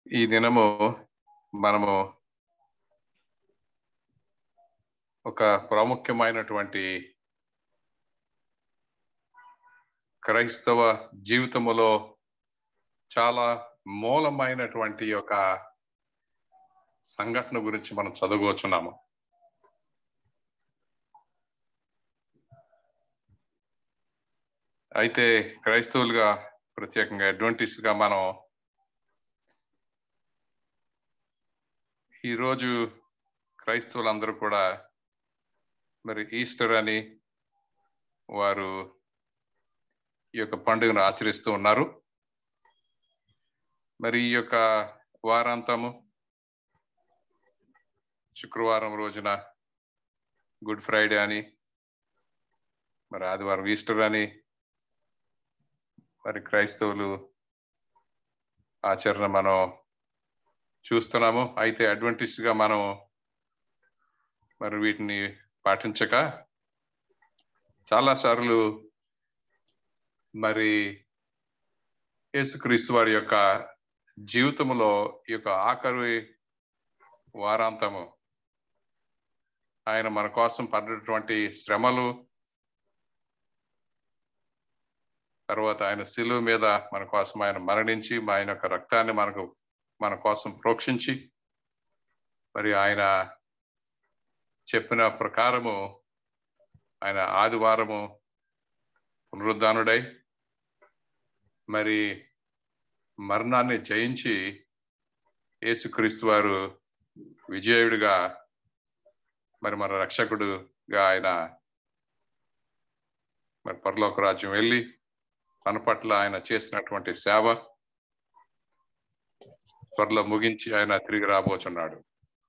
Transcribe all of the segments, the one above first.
ఈ దినము మనము ఒక ప్రాముఖ్యమైనటువంటి క్రైస్తవ జీవితములో చాలా మూలమైనటువంటి ఒక సంఘటన గురించి మనం చదువుకోవచ్చున్నాము అయితే క్రైస్తవులుగా ప్రత్యేకంగా అడ్వంటిస్ట్ గా మనం ఈరోజు క్రైస్తవులందరూ కూడా మరి ఈస్టర్ అని వారు ఈ యొక్క పండుగను ఆచరిస్తూ ఉన్నారు మరి ఈ యొక్క వారాంతము శుక్రవారం రోజున గుడ్ ఫ్రైడే అని మరి ఆదివారం ఈస్టర్ అని మరి క్రైస్తవులు ఆచరణ మనం చూస్తున్నాము అయితే అడ్వంటిస్ట్ గా మనం మరి వీటిని పాటించక చాలా సార్లు మరి యేసుక్రీస్తు వారి యొక్క జీవితంలో ఈ యొక్క ఆఖరి వారాంతము ఆయన మన కోసం పడినటువంటి శ్రమలు తర్వాత ఆయన శిలువ మీద మన కోసం ఆయన మరణించి ఆయన యొక్క రక్తాన్ని మనకు మన కోసం ప్రోక్షించి మరి ఆయన చెప్పిన ప్రకారము ఆయన ఆదివారము పునరుద్ధానుడై మరి మరణాన్ని జయించి యేసుక్రీస్తు వారు విజయుడిగా మరి మన రక్షకుడుగా ఆయన మరి పరలోక రాజ్యం వెళ్ళి మన పట్ల ఆయన చేసినటువంటి సేవ త్వరలో ముగించి ఆయన తిరిగి రాబోచున్నాడు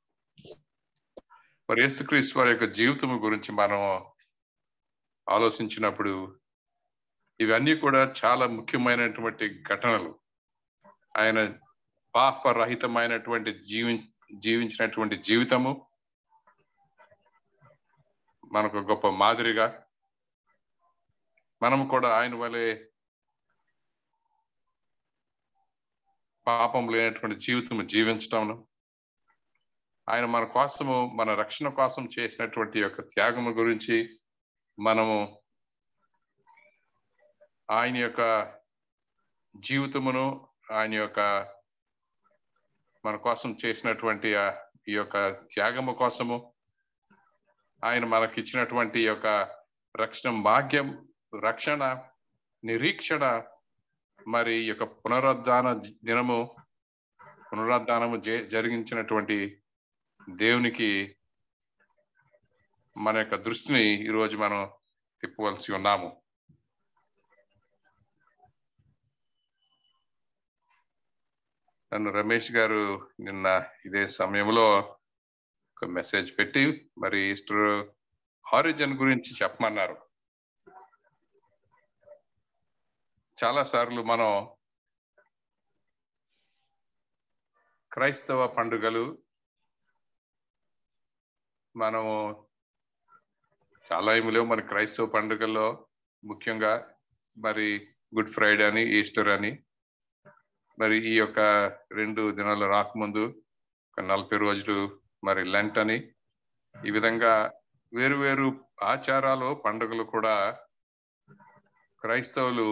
మరి యేసుక్రీస్తు వారి యొక్క జీవితం గురించి మనం ఆలోచించినప్పుడు ఇవన్నీ కూడా చాలా ముఖ్యమైనటువంటి ఘటనలు ఆయన పాపరహితమైనటువంటి జీవి జీవించినటువంటి జీవితము మనకు గొప్ప మాదిరిగా మనం కూడా ఆయన వలె పాపం లేనటువంటి జీవితం జీవించటం ఆయన మన కోసము మన రక్షణ కోసం చేసినటువంటి యొక్క త్యాగము గురించి మనము ఆయన యొక్క జీవితమును ఆయన యొక్క మన కోసం చేసినటువంటి ఈ యొక్క త్యాగము కోసము ఆయన మనకి ఇచ్చినటువంటి యొక్క రక్షణ భాగ్యం రక్షణ నిరీక్షణ మరి ఈ యొక్క పునరుద్ధాన దినము పునరుద్ధానము జరిగించినటువంటి దేవునికి మన యొక్క దృష్టిని ఈరోజు మనం తిప్పవలసి ఉన్నాము నన్ను రమేష్ గారు నిన్న ఇదే సమయంలో ఒక మెసేజ్ పెట్టి మరి ఈస్టర్ ఆరిజిన్ గురించి చెప్పమన్నారు చాలా సార్లు మనం క్రైస్తవ పండుగలు మనము చాలా ఏమి లేవు మన క్రైస్తవ పండుగల్లో ముఖ్యంగా మరి గుడ్ ఫ్రైడే అని ఈస్టర్ అని మరి ఈ యొక్క రెండు దినాలు రాకముందు ఒక నలభై రోజులు మరి లెంట్ అని ఈ విధంగా వేరు వేరు ఆచారాలు పండుగలు కూడా క్రైస్తవులు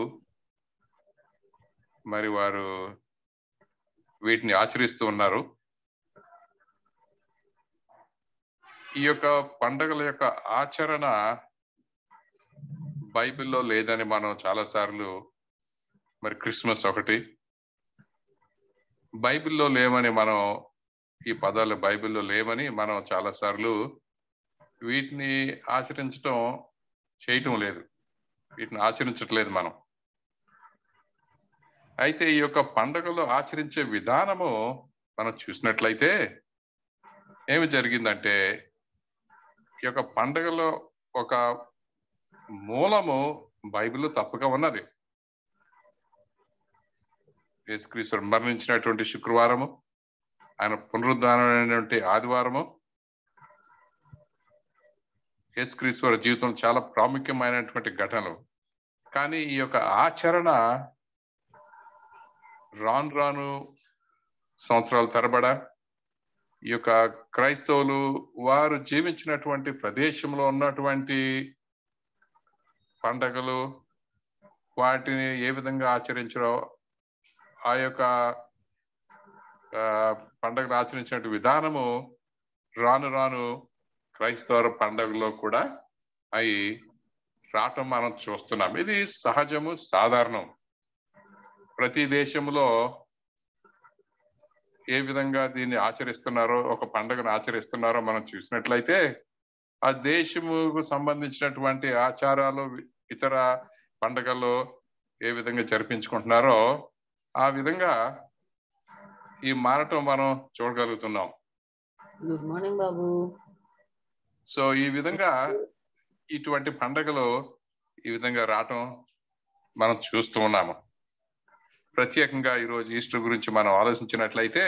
మరి వారు వీటిని ఆచరిస్తూ ఉన్నారు ఈ యొక్క పండుగల యొక్క ఆచరణ బైబిల్లో లేదని మనం చాలా సార్లు మరి క్రిస్మస్ ఒకటి బైబిల్లో లేవని మనం ఈ పదాలు బైబిల్లో లేవని మనం చాలా సార్లు వీటిని ఆచరించడం చేయటం లేదు వీటిని ఆచరించట్లేదు మనం అయితే ఈ యొక్క పండుగలు ఆచరించే విధానము మనం చూసినట్లయితే ఏమి జరిగిందంటే ఈ యొక్క పండుగలో ఒక మూలము బైబిల్లో తప్పగా ఉన్నది యేసుక్రీస్తుడు మరణించినటువంటి శుక్రవారము ఆయన పునరుద్ధానమైనటువంటి ఆదివారము యేసుక్రీశ్వర జీవితం చాలా ప్రాముఖ్యమైనటువంటి ఘటనలు కానీ ఈ యొక్క ఆచరణ రాను రాను సంవత్సరాల తరబడ ఈ యొక్క క్రైస్తవులు వారు జీవించినటువంటి ప్రదేశంలో ఉన్నటువంటి పండగలు వాటిని ఏ విధంగా ఆచరించరో ఆ యొక్క ఆ, పండగలు ఆచరించిన విధానము రాను రాను క్రైస్తవ పండగలో కూడా అవి రావటం మనం చూస్తున్నాం ఇది సహజము సాధారణం ప్రతి దేశంలో ఏ విధంగా దీన్ని ఆచరిస్తున్నారో ఒక పండుగను ఆచరిస్తున్నారో మనం చూసినట్లయితే ఆ దేశముకు సంబంధించినటువంటి ఆచారాలు ఇతర పండగలు ఏ విధంగా జరిపించుకుంటున్నారో ఆ విధంగా ఈ మారటం మనం చూడగలుగుతున్నాం గుడ్ మార్నింగ్ బాబు సో ఈ విధంగా ఇటువంటి పండగలు ఈ విధంగా రావటం మనం చూస్తూ ఉన్నాము ప్రత్యేకంగా ఈరోజు ఈస్టర్ గురించి మనం ఆలోచించినట్లయితే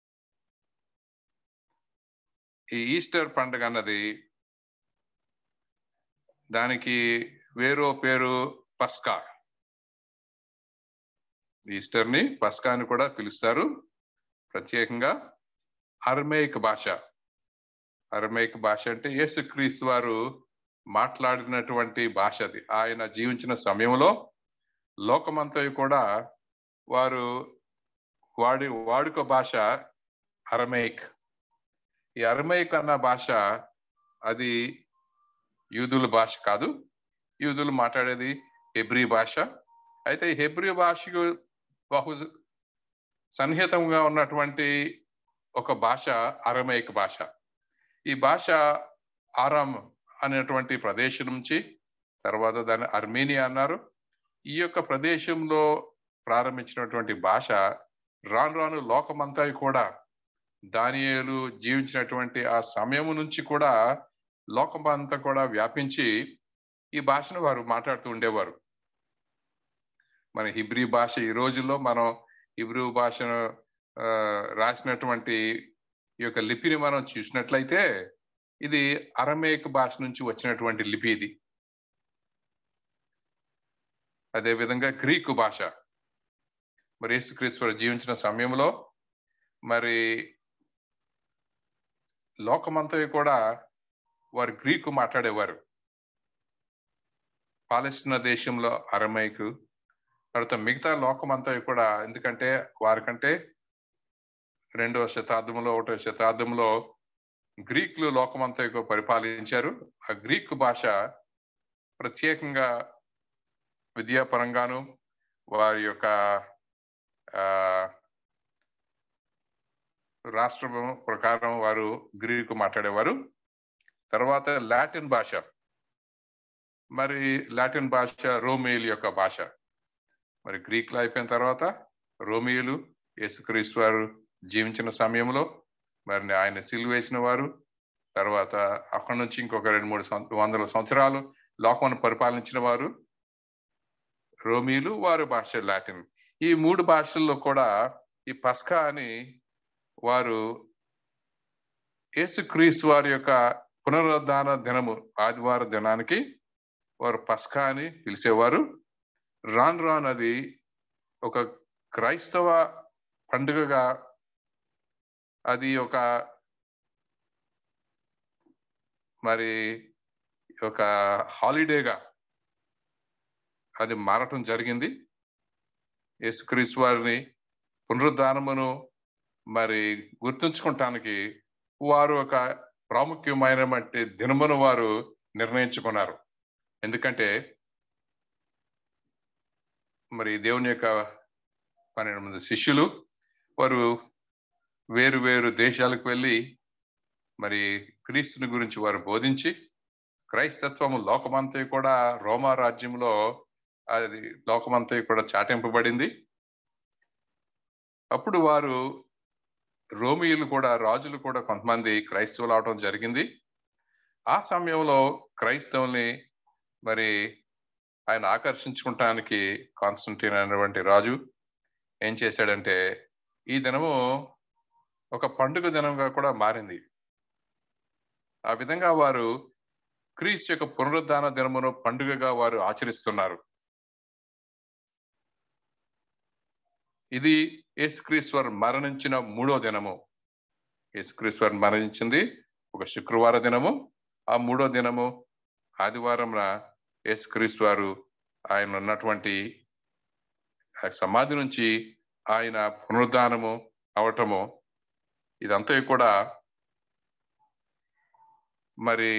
ఈ ఈస్టర్ పండుగ అన్నది దానికి వేరో పేరు పస్కా ఈస్టర్ ని పస్కా అని కూడా పిలుస్తారు ప్రత్యేకంగా అర్మేయిక్ భాష అరమేయిక్ భాష అంటే యేసుక్రీస్తు వారు మాట్లాడినటువంటి భాష అది ఆయన జీవించిన సమయంలో లోకమంతా కూడా వారు వాడి వాడుక భాష అరమేయిక్ ఈ అరమేయిక్ అన్న భాష అది యూదుల భాష కాదు యూదులు మాట్లాడేది హెబ్రీ భాష అయితే ఈ హెబ్రీ భాషకు బహు సన్నిహితంగా ఉన్నటువంటి ఒక భాష అరమేయిక్ భాష ఈ భాష ఆరామ్ అనేటువంటి ప్రదేశం నుంచి తర్వాత దాన్ని అర్మేనియా అన్నారు ఈ యొక్క ప్రదేశంలో ప్రారంభించినటువంటి భాష రాను రాను లోకమంతా కూడా దానియేలు జీవించినటువంటి ఆ సమయం నుంచి కూడా లోకమంతా కూడా వ్యాపించి ఈ భాషను వారు మాట్లాడుతూ ఉండేవారు మన హిబ్రీ భాష ఈ రోజుల్లో మనం హిబ్రూ భాషను ఆ, రాసినటువంటి ఈ యొక్క లిపిని మనం చూసినట్లయితే ఇది అరమేక్ భాష నుంచి వచ్చినటువంటి లిపి ఇది అదే విధంగా గ్రీకు భాష మరి యేసుక్రీస్తు వారు జీవించిన సమయంలో మరి లోకమంతా కూడా వారు గ్రీకు మాట్లాడేవారు పాలస్తీనా దేశంలో అరమైకు తర్వాత మిగతా లోకమంతా కూడా ఎందుకంటే వారికంటే రెండవ శతాబ్దంలో ఒకటో శతాబ్దంలో గ్రీకులు లోకమంతా ఎక్కువ పరిపాలించారు ఆ గ్రీకు భాష ప్రత్యేకంగా విద్యాపరంగాను వారి యొక్క ఆ, రాష్ట్రం ప్రకారం వారు గ్రీకు మాట్లాడేవారు తర్వాత లాటిన్ భాష మరి లాటిన్ భాష రోమియోల యొక్క భాష మరి గ్రీకులు అయిపోయిన తర్వాత రోమియోలు యేసుక్రీస్తు వారు జీవించిన సమయంలో మరి ఆయన సిలువ వేసిన వారు తర్వాత అక్కడి నుంచి ఇంకొక రెండు మూడు సంవ- వందల సంవత్సరాలు లోకమును పరిపాలించిన వారు రోమీలు వారి భాష లాటిన్ ఈ మూడు భాషల్లో కూడా ఈ పస్కా అని వారు యేసుక్రీస్తు వారి యొక్క పునరుద్ధాన దినము ఆదివార దినానికి వారు పస్కా అని పిలిచేవారు రాను రాను అది ఒక క్రైస్తవ పండుగగా అది ఒక మరి ఒక హాలిడేగా అది మారటం జరిగింది యేసుక్రీస్తు వారిని పునరుద్ధానమును మరి గుర్తుంచుకోవటానికి వారు ఒక ప్రాముఖ్యమైనటువంటి దినమును వారు నిర్ణయించుకున్నారు ఎందుకంటే మరి దేవుని యొక్క పన్నెండు మంది శిష్యులు వారు వేరు వేరు దేశాలకు వెళ్ళి మరి క్రీస్తుని గురించి వారు బోధించి క్రైస్తత్వము లోకమంతా కూడా రోమా రాజ్యంలో అది లోకమంతా కూడా చాటింపబడింది అప్పుడు వారు రోమియులు కూడా రాజులు కూడా కొంతమంది క్రైస్తవులు అవడం జరిగింది ఆ సమయంలో క్రైస్తవుల్ని మరి ఆయన ఆకర్షించుకుంటానికి కాన్స్టంటీన్ అనేటువంటి రాజు ఏం చేశాడంటే ఈ దినము ఒక పండుగ దినంగా కూడా మారింది ఆ విధంగా వారు క్రీస్తు యొక్క పునరుద్ధాన దినమును పండుగగా వారు ఆచరిస్తున్నారు ఇది యేసుక్రీశ్వర్ మరణించిన మూడో దినము యేసుక్రీశ్వర్ మరణించింది ఒక శుక్రవార దినము ఆ మూడో దినము ఆదివారంన యేసుక్రీశ్వరు ఆయన ఉన్నటువంటి ఆ సమాధి నుంచి ఆయన పునరుద్ధానము అవటము ఇదంతా కూడా మరి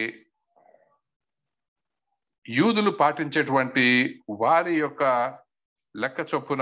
యూదులు పాటించేటువంటి వారి యొక్క లెక్క చొప్పున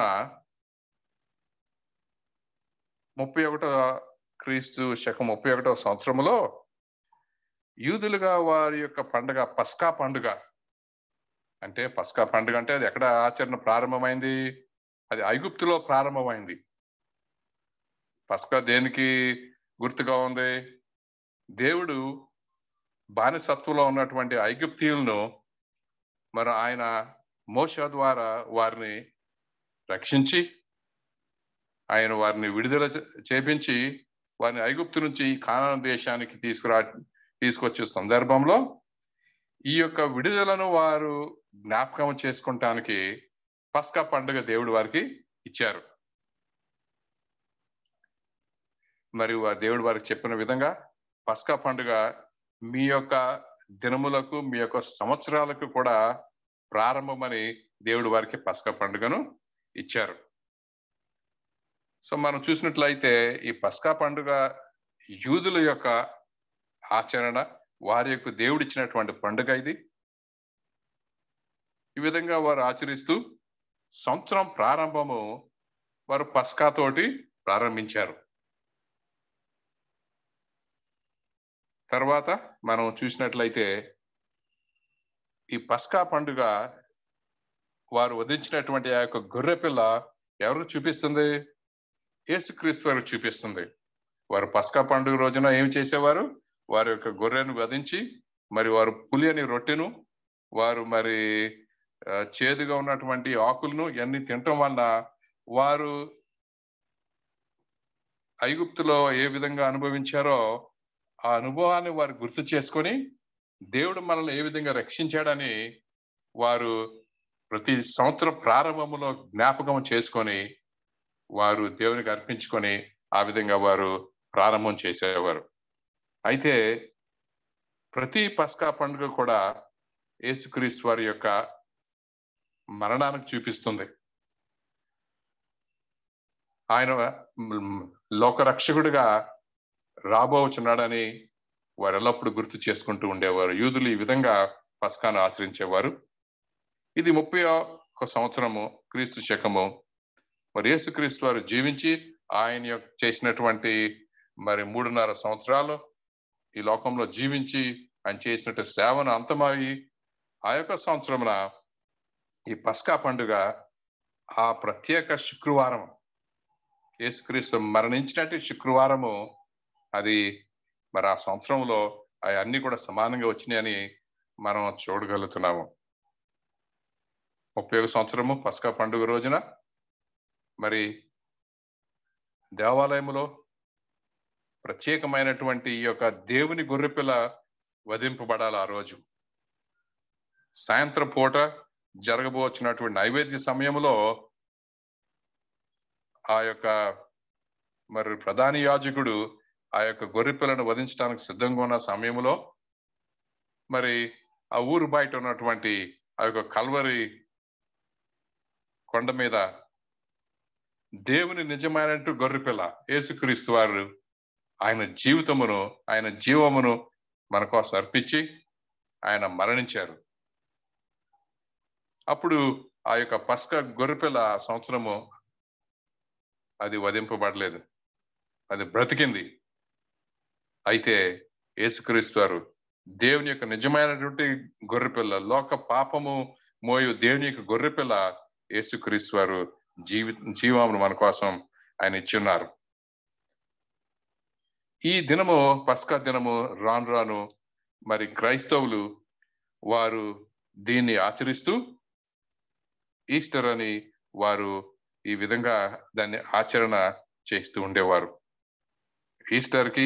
ముప్పై ఒకటో క్రీస్తు శకం ముప్పై ఒకటో సంవత్సరములో యూదులుగా వారి యొక్క పండుగ పస్కా పండుగ అంటే పస్కా పండుగ అంటే అది ఎక్కడ ఆచరణ ప్రారంభమైంది అది ఐగుప్తులో ప్రారంభమైంది పస్కా దేనికి గుర్తుగా ఉంది దేవుడు బానిసత్వంలో ఉన్నటువంటి ఐగుప్తీయులను మరి ఆయన మోష ద్వారా వారిని రక్షించి ఆయన వారిని విడుదల చే- చేపించి వారిని ఐగుప్తు నుంచి కానాన దేశానికి తీసుకురా తీసుకొచ్చే సందర్భంలో ఈ యొక్క విడుదలను వారు జ్ఞాపకం చేసుకుంటానికి పస్కా పండుగ దేవుడు వారికి ఇచ్చారు మరియు ఆ దేవుడు వారికి చెప్పిన విధంగా పస్కా పండుగ మీ యొక్క దినములకు మీ యొక్క సంవత్సరాలకు కూడా ప్రారంభమని దేవుడు వారికి పస్కా పండుగను ఇచ్చారు సో మనం చూసినట్లయితే ఈ పస్కా పండుగ యూదుల యొక్క ఆచరణ వారి యొక్క దేవుడు ఇచ్చినటువంటి పండుగ ఇది ఈ విధంగా వారు ఆచరిస్తూ సంవత్సరం ప్రారంభము వారు పస్కా తోటి ప్రారంభించారు తర్వాత మనం చూసినట్లయితే ఈ పస్కా పండుగ వారు వధించినటువంటి ఆ యొక్క గొర్రె పిల్ల ఎవరికి చూపిస్తుంది యేసుక్రీస్తు వారికి చూపిస్తుంది వారు పస్కా పండుగ రోజున ఏమి చేసేవారు వారి యొక్క గొర్రెను వధించి మరి వారు పులి అని రొట్టెను వారు మరి ఆ, చేదుగా ఉన్నటువంటి ఆకులను ఇవన్నీ తినటం వలన వారు ఐగుప్తులో ఏ విధంగా అనుభవించారో ఆ అనుభవాన్ని వారు గుర్తు చేసుకొని దేవుడు మనల్ని ఏ విధంగా రక్షించాడని వారు ప్రతి సంవత్సరం ప్రారంభంలో జ్ఞాపకం చేసుకొని వారు దేవునికి అర్పించుకొని ఆ విధంగా వారు ప్రారంభం చేసేవారు అయితే ప్రతి పస్కా పండుగ కూడా యేసుక్రీస్తు వారి యొక్క మరణానికి చూపిస్తుంది ఆయన మ్, లోకరక్షకుడిగా రాబోచున్నాడని వారు ఎల్లప్పుడూ గుర్తు చేసుకుంటూ ఉండేవారు యూదులు ఈ విధంగా పస్కాను ఆచరించేవారు ఇది ముప్పై ఒక సంవత్సరము క్రీస్తు శకము మరి యేసుక్రీస్తు వారు జీవించి ఆయన యొక్క చేసినటువంటి మరి మూడున్నర సంవత్సరాలు ఈ లోకంలో జీవించి ఆయన చేసినట్టు సేవను అంతమయ్యి ఆ యొక్క సంవత్సరమున ఈ పస్కా పండుగ ఆ ప్రత్యేక శుక్రవారం యేసుక్రీస్తు మరణించినట్టు శుక్రవారము అది మరి ఆ సంవత్సరంలో అవన్నీ కూడా సమానంగా వచ్చినాయని మనం చూడగలుగుతున్నాము ముప్పై ఒక సంవత్సరము పస్కా పండుగ రోజున మరి దేవాలయములో ప్రత్యేకమైనటువంటి ఈ యొక్క దేవుని గొర్రెపిల్ల వధింపబడాలి ఆ రోజు సాయంత్రం పూట జరగబోచినటువంటి నైవేద్య సమయంలో ఆ యొక్క మరి ప్రధాన యాజకుడు ఆ యొక్క గొర్రెపిల్లను వధించడానికి సిద్ధంగా ఉన్న సమయంలో మరి ఆ ఊరు బయట ఉన్నటువంటి ఆ యొక్క కల్వరి కొండ మీద దేవుని నిజమైనట్టు గొర్రెపిల్ల యేసుక్రీస్తు వారు ఆయన జీవితమును ఆయన జీవమును మన కోసం అర్పించి ఆయన మరణించారు అప్పుడు ఆ యొక్క పస్క గొర్రెపిల్ల ఆ సంవత్సరము అది వధింపబడలేదు అది బ్రతికింది అయితే యేసుక్రీస్తు వారు దేవుని యొక్క నిజమైనటువంటి గొర్రెపిల్ల లోక పాపము మోయు దేవుని యొక్క గొర్రెపిల్ల యేసుక్రీస్తు వారు జీవి జీవమును మన కోసం ఆయన ఇచ్చున్నారు ఈ దినము పస్కా దినము రాను రాను మరి క్రైస్తవులు వారు దీన్ని ఆచరిస్తూ ఈస్టర్ అని వారు ఈ విధంగా దాన్ని ఆచరణ చేస్తూ ఉండేవారు ఈస్టర్కి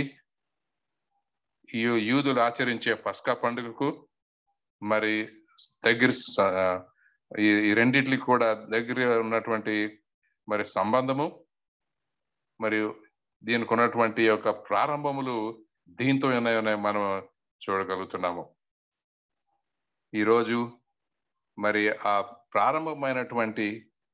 ఈ యూదులు ఆచరించే పస్కా పండుగకు మరి దగ్గర స- ఈ ఈ రెండిట్లకి కూడా దగ్గర ఉన్నటువంటి మరి సంబంధము మరియు దీనికి ఉన్నటువంటి యొక్క ప్రారంభములు దీంతో ఉన్నాయని మనం చూడగలుగుతున్నాము ఈరోజు మరి ఆ ప్రారంభమైనటువంటి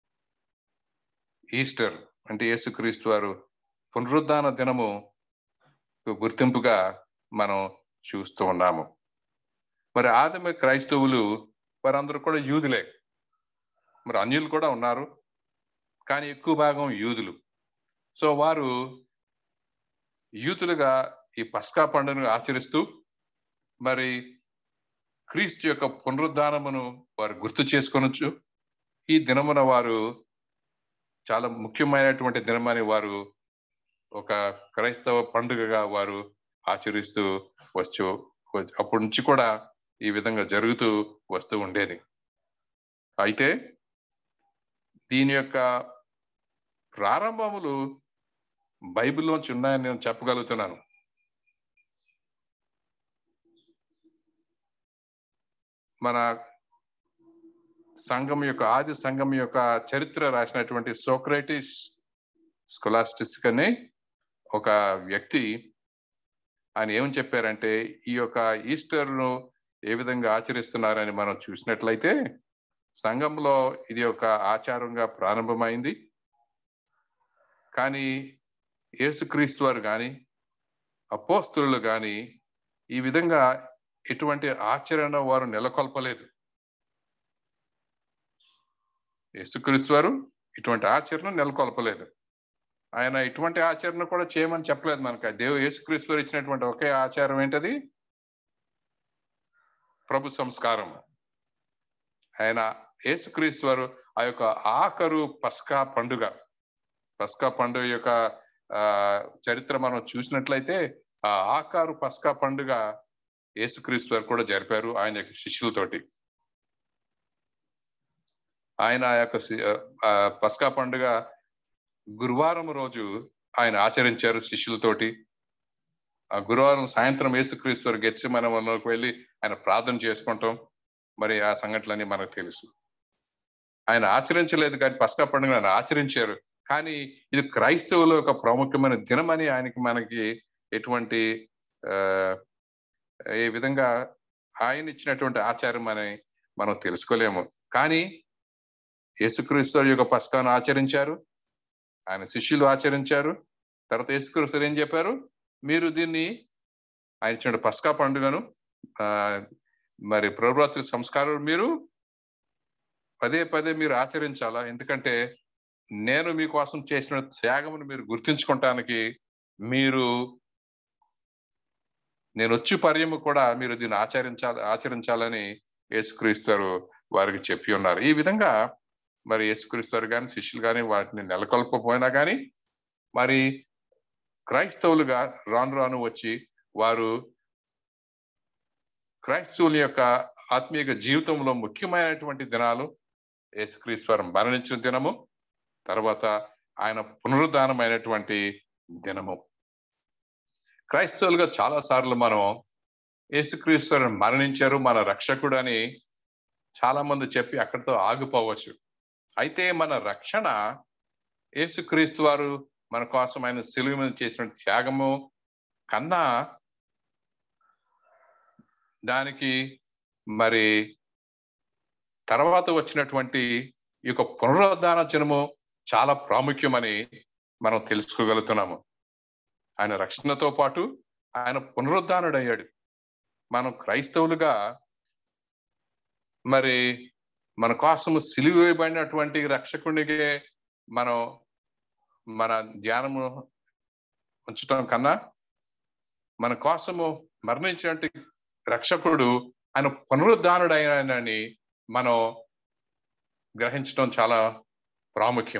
ఈస్టర్ అంటే యేసుక్రీస్తు వారు పునరుద్ధాన దినము గుర్తింపుగా మనం చూస్తూ ఉన్నాము మరి ఆదమ క్రైస్తవులు వారందరూ కూడా యూదులే మరి అన్యులు కూడా ఉన్నారు కానీ ఎక్కువ భాగం యూదులు సో వారు యూతులుగా ఈ పస్కా పండుగను ఆచరిస్తూ మరి క్రీస్తు యొక్క పునరుద్ధానమును వారు గుర్తు చేసుకొనొచ్చు ఈ దినమున వారు చాలా ముఖ్యమైనటువంటి దినమని వారు ఒక క్రైస్తవ పండుగగా వారు ఆచరిస్తూ వచ్చు అప్పటి నుంచి కూడా ఈ విధంగా జరుగుతూ వస్తూ ఉండేది అయితే దీని యొక్క ప్రారంభములు బైబిల్లోంచి ఉన్నాయని నేను చెప్పగలుగుతున్నాను మన సంఘం యొక్క ఆది సంఘం యొక్క చరిత్ర రాసినటువంటి సోక్రైటిస్ స్కొలాస్టిస్ అనే ఒక వ్యక్తి ఆయన ఏమని చెప్పారంటే ఈ యొక్క ఈస్టర్ను ఏ విధంగా ఆచరిస్తున్నారని మనం చూసినట్లయితే సంఘంలో ఇది ఒక ఆచారంగా ప్రారంభమైంది కానీ యేసుక్రీస్తు వారు కానీ అపోస్తులు కానీ ఈ విధంగా ఎటువంటి ఆచరణ వారు నెలకొల్పలేదు యేసుక్రీస్తు వారు ఇటువంటి ఆచరణ నెలకొల్పలేదు ఆయన ఇటువంటి ఆచరణ కూడా చేయమని చెప్పలేదు మనకు దేవు యేసుక్రీస్తు వారు ఇచ్చినటువంటి ఒకే ఆచారం ఏంటది ప్రభు సంస్కారం ఆయన యేసుక్రీస్తు వారు ఆ యొక్క ఆఖరు పస్కా పండుగ పస్కా పండుగ యొక్క ఆ చరిత్ర మనం చూసినట్లయితే ఆ ఆకారు పస్కా పండుగ యేసుక్రీస్తు వారు కూడా జరిపారు ఆయన యొక్క శిష్యులతోటి ఆయన ఆ యొక్క పస్కా పండుగ గురువారం రోజు ఆయన ఆచరించారు శిష్యులతోటి ఆ గురువారం సాయంత్రం యేసుక్రీస్తు వారు గెచ్చి మనలోకి వెళ్ళి ఆయన ప్రార్థన చేసుకుంటాం మరి ఆ సంఘటనలన్నీ మనకు తెలుసు ఆయన ఆచరించలేదు కానీ పస్కా పండుగ ఆయన ఆచరించారు కానీ ఇది క్రైస్తవుల ఒక ప్రాముఖ్యమైన దినమని ఆయనకి మనకి ఎటువంటి ఏ విధంగా ఆయన ఇచ్చినటువంటి ఆచారం అని మనం తెలుసుకోలేము కానీ యేసుక్రీస్తు యొక్క పస్కాను ఆచరించారు ఆయన శిష్యులు ఆచరించారు తర్వాత యేసుక్రీస్తు ఏం చెప్పారు మీరు దీన్ని ఆయన ఇచ్చిన పస్కా పండుగను ఆ మరి ప్రభురాత్రి సంస్కారం మీరు పదే పదే మీరు ఆచరించాలా ఎందుకంటే నేను మీకోసం చేసిన త్యాగమును మీరు గుర్తించుకోవటానికి మీరు నేను వచ్చి పర్యము కూడా మీరు దీన్ని ఆచరించాలి ఆచరించాలని యేసుక్రీస్తారు వారికి చెప్పి ఉన్నారు ఈ విధంగా మరి యేసుక్రీస్తారు కానీ శిష్యులు కానీ వాటిని నెలకొల్పపోయినా కానీ మరి క్రైస్తవులుగా రాను రాను వచ్చి వారు క్రైస్తవుల యొక్క ఆత్మీయ జీవితంలో ముఖ్యమైనటువంటి దినాలు యేసుక్రీశ్వరం మరణించిన దినము తర్వాత ఆయన పునరుద్ధానమైనటువంటి దినము క్రైస్తవులుగా చాలా సార్లు మనం యేసుక్రీశ్వరం మరణించారు మన రక్షకుడు అని చాలా మంది చెప్పి అక్కడితో ఆగిపోవచ్చు అయితే మన రక్షణ యేసుక్రీస్తు వారు మన కోసం ఆయన సిలువ మీద చేసిన త్యాగము కన్నా దానికి మరి తర్వాత వచ్చినటువంటి ఈ యొక్క పునరుద్ధాన జనము చాలా ప్రాముఖ్యమని మనం తెలుసుకోగలుగుతున్నాము ఆయన రక్షణతో పాటు ఆయన పునరుద్ధానుడయ్యాడు మనం క్రైస్తవులుగా మరి మన కోసము సిలువ వేయబడినటువంటి రక్షకుడికి మనం మన ధ్యానము ఉంచటం కన్నా మన కోసము మరణించినటువంటి రక్షకుడు ఆయన పునరుద్ధానుడైనని మనం గ్రహించడం చాలా ప్రాముఖ్యం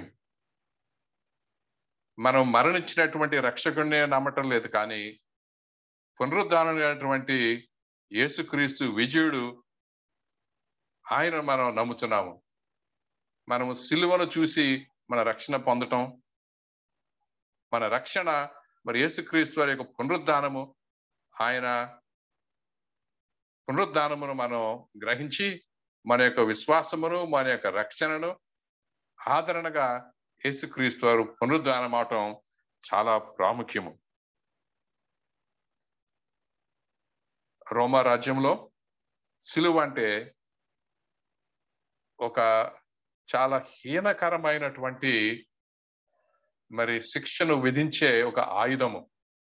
మనం మరణించినటువంటి రక్షకుడిని నమ్మటం లేదు కానీ పునరుద్ధానమైనటువంటి యేసుక్రీస్తు విజయుడు ఆయన మనం నమ్ముతున్నాము మనము సిలువను చూసి మన రక్షణ పొందటం మన రక్షణ మరి యేసుక్రీస్తు వారి యొక్క పునరుద్ధానము ఆయన పునరుద్ధానమును మనం గ్రహించి మన యొక్క విశ్వాసమును మన యొక్క రక్షణను ఆదరణగా యేసుక్రీస్తు వారు పునరుద్ధానం అవటం చాలా ప్రాముఖ్యము రోమా రాజ్యంలో సిలువ అంటే ఒక చాలా హీనకరమైనటువంటి మరి శిక్షను విధించే ఒక ఆయుధము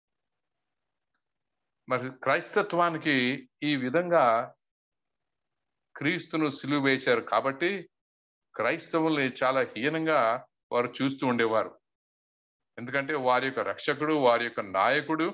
మరి క్రైస్తత్వానికి ఈ విధంగా క్రీస్తును సిలువ వేశారు కాబట్టి క్రైస్తవుల్ని చాలా హీనంగా వారు చూస్తూ ఉండేవారు ఎందుకంటే వారి యొక్క రక్షకుడు వారి యొక్క నాయకుడు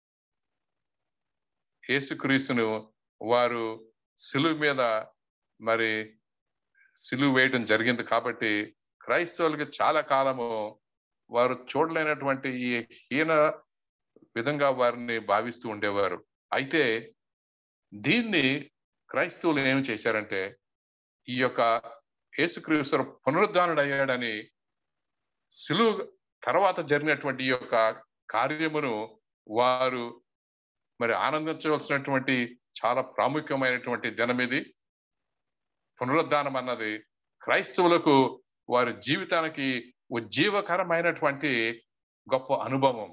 యేసుక్రీస్తును వారు సిలువ మీద మరి సిలువ వేయడం జరిగింది కాబట్టి క్రైస్తవులకి చాలా కాలము వారు చూడలేనటువంటి ఈ హీన విధంగా వారిని భావిస్తూ ఉండేవారు అయితే దీన్ని క్రైస్తవులు ఏమి చేశారంటే ఈ యొక్క యేసుక్రీస్తు పునరుద్ధానుడు అయ్యాడని సిలువ తర్వాత జరిగినటువంటి ఈ యొక్క కార్యమును వారు మరి ఆనందించవలసినటువంటి చాలా ప్రాముఖ్యమైనటువంటి దినం ఇది పునరుద్ధానం అన్నది క్రైస్తవులకు వారి జీవితానికి ఉజ్జీవకరమైనటువంటి గొప్ప అనుభవం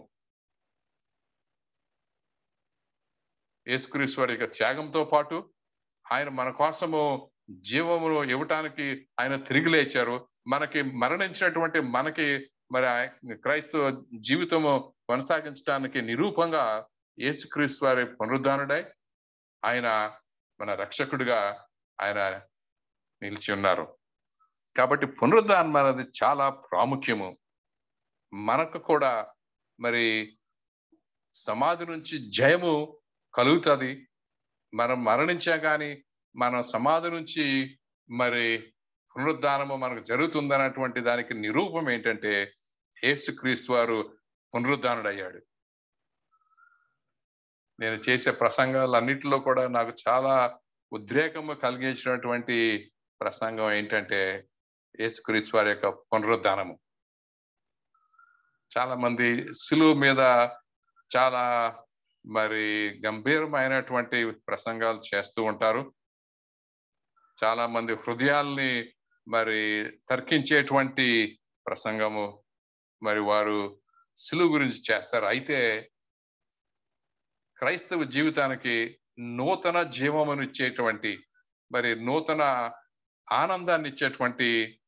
యేసుక్రీశ్వరి యొక్క త్యాగంతో పాటు ఆయన మన కోసము జీవమును ఇవ్వటానికి ఆయన తిరిగి లేచారు మనకి మరణించినటువంటి మనకి మరి క్రైస్తవ జీవితము కొనసాగించడానికి నిరూపంగా యేసుక్రీస్తు వారి పునరుద్ధానుడై ఆయన మన రక్షకుడిగా ఆయన నిలిచి ఉన్నారు కాబట్టి పునరుద్ధానం అనేది చాలా ప్రాముఖ్యము మనకు కూడా మరి సమాధి నుంచి జయము కలుగుతుంది మనం మరణించా కానీ మన సమాధి నుంచి మరి పునరుద్ధానము మనకు జరుగుతుందన్నటువంటి దానికి నిరూపం ఏంటంటే యేసుక్రీస్తు వారు పునరుద్ధానుడయ్యాడు నేను చేసే ప్రసంగాలన్నిటిలో కూడా నాకు చాలా ఉద్రేకము కలిగించినటువంటి ప్రసంగం ఏంటంటే యేసుక్రీస్తు వారి యొక్క పునరుద్ధానము చాలా మంది సిలువు మీద చాలా మరి గంభీరమైనటువంటి ప్రసంగాలు చేస్తూ ఉంటారు చాలా మంది హృదయాల్ని మరి తర్కించేటువంటి ప్రసంగము మరి వారు సిలువు గురించి చేస్తారు అయితే క్రైస్తవ జీవితానికి నూతన జీవమును ఇచ్చేటువంటి మరి నూతన ఆనందాన్ని ఇచ్చేటువంటి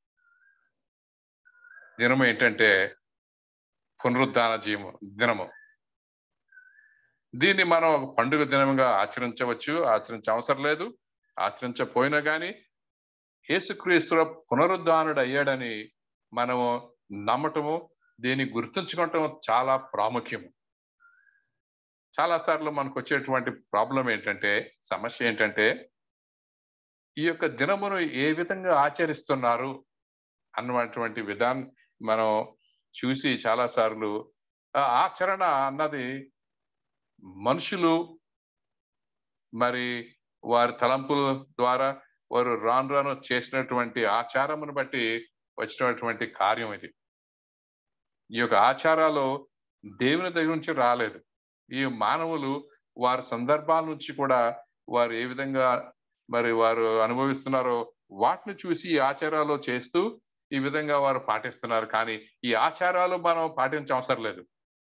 దినం ఏంటంటే పునరుద్ధాన జీవము దినము దీన్ని మనం ఒక పండుగ దినంగా ఆచరించవచ్చు ఆచరించ అవసరం లేదు ఆచరించపోయినా కానీ యేసుక్రీస్తు పునరుద్ధానుడు అయ్యాడని మనము నమ్మటము దీన్ని గుర్తుంచుకోవటం చాలా ప్రాముఖ్యము చాలా సార్లు మనకు వచ్చేటువంటి ప్రాబ్లం ఏంటంటే సమస్య ఏంటంటే ఈ యొక్క దినమును ఏ విధంగా ఆచరిస్తున్నారు అన్నటువంటి విధానం మనం చూసి చాలా సార్లు ఆచరణ అన్నది మనుషులు మరి వారి తలంపుల ద్వారా వారు రాను రాను చేసినటువంటి ఆచారమును బట్టి వచ్చినటువంటి కార్యం ఇది ఈ యొక్క ఆచారాలు దేవుని దగ్గర నుంచి రాలేదు ఈ మానవులు వారి సందర్భాల నుంచి కూడా వారు ఏ విధంగా మరి వారు అనుభవిస్తున్నారో వాటిని చూసి ఈ ఆచారాలు చేస్తూ ఈ విధంగా వారు పాటిస్తున్నారు కానీ ఈ ఆచారాలు మనం పాటించవసరం లేదు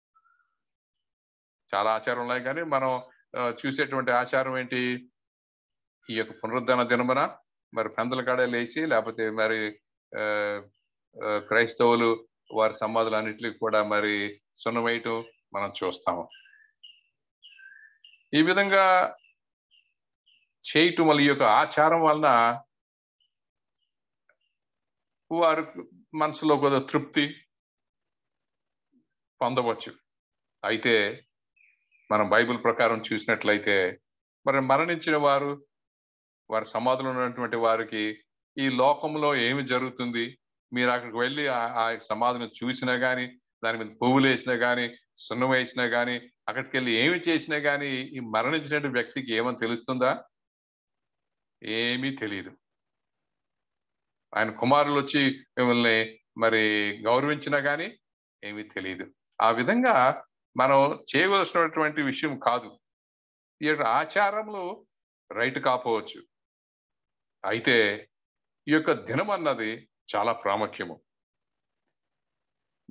చాలా ఆచారం ఉన్నాయి కానీ మనం చూసేటువంటి ఆచారం ఏంటి ఈ యొక్క పునరుద్ధరణ దినమున మరి పెందల కాడ లేచి లేకపోతే మరి క్రైస్తవులు వారి సమాధులన్నింటికి కూడా మరి సున్నవేయటం మనం చూస్తాము ఈ విధంగా చేయటం వల్ల ఈ యొక్క ఆచారం వలన వారు మనసులో కొద్ది తృప్తి పొందవచ్చు అయితే మనం బైబిల్ ప్రకారం చూసినట్లయితే మరి మరణించిన వారు వారి సమాధులు ఉన్నటువంటి వారికి ఈ లోకంలో ఏమి జరుగుతుంది మీరు అక్కడికి వెళ్ళి ఆ సమాధిని చూసినా కానీ దాని మీద పువ్వులు వేసినా కానీ సున్నం వేసినా కానీ అక్కడికి వెళ్ళి ఏమి చేసినా కానీ ఈ మరణించిన వ్యక్తికి ఏమని తెలుస్తుందా ఏమీ తెలియదు ఆయన కుమారులు వచ్చి మిమ్మల్ని మరి గౌరవించినా కానీ ఏమీ తెలియదు ఆ విధంగా మనం చేయవలసినటువంటి విషయం కాదు ఈ యొక్క ఆచారంలో రైట్ కాపోవచ్చు అయితే ఈ యొక్క దినం అన్నది చాలా ప్రాముఖ్యము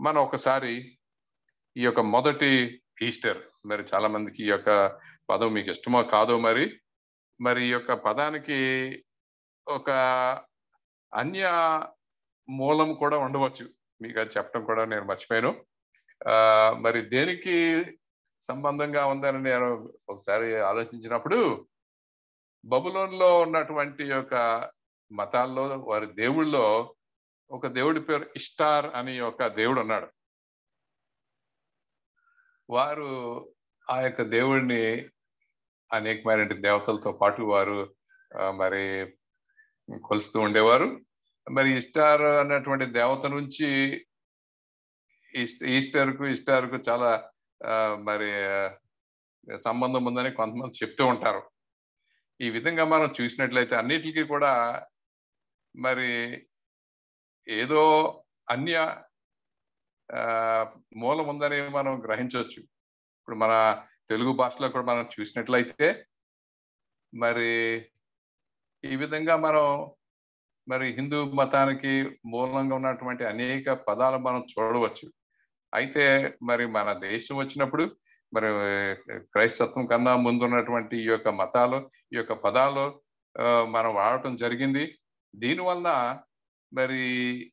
మనం ఒకసారి ఈ యొక్క మొదటి ఈస్టర్ మరి చాలా మందికి ఈ యొక్క పదం మీకు ఇష్టమో కాదో మరి మరి ఈ యొక్క పదానికి ఒక అన్య మూలం కూడా ఉండవచ్చు మీకు అది చెప్పడం కూడా నేను మర్చిపోయాను ఆ మరి దేనికి సంబంధంగా ఉందని నేను ఒకసారి ఆలోచించినప్పుడు బబులోన్లో ఉన్నటువంటి యొక్క మతాల్లో వారి దేవుళ్ళలో ఒక దేవుడి పేరు ఇస్టార్ అని ఒక దేవుడు ఉన్నాడు వారు ఆ యొక్క దేవుడిని అనేకమైన దేవతలతో పాటు వారు మరి కొలుస్తూ ఉండేవారు మరి ఇస్టార్ అన్నటువంటి దేవత నుంచి ఈస్టర్ కు ఇస్టార్ కు చాలా మరి సంబంధం ఉందని కొంతమంది చెప్తూ ఉంటారు ఈ విధంగా మనం చూసినట్లయితే అన్నిటికీ కూడా మరి ఏదో అన్య మూలం ఉందని మనం గ్రహించవచ్చు ఇప్పుడు మన తెలుగు భాషలో కూడా మనం చూసినట్లయితే మరి ఈ విధంగా మనం మరి హిందూ మతానికి మూలంగా ఉన్నటువంటి అనేక పదాలు మనం చూడవచ్చు అయితే మరి మన దేశం వచ్చినప్పుడు మరి క్రైస్తత్వం కన్నా ముందు ఉన్నటువంటి ఈ యొక్క మతాలు ఈ యొక్క పదాలు మనం వాడటం జరిగింది దీనివల్ల మరి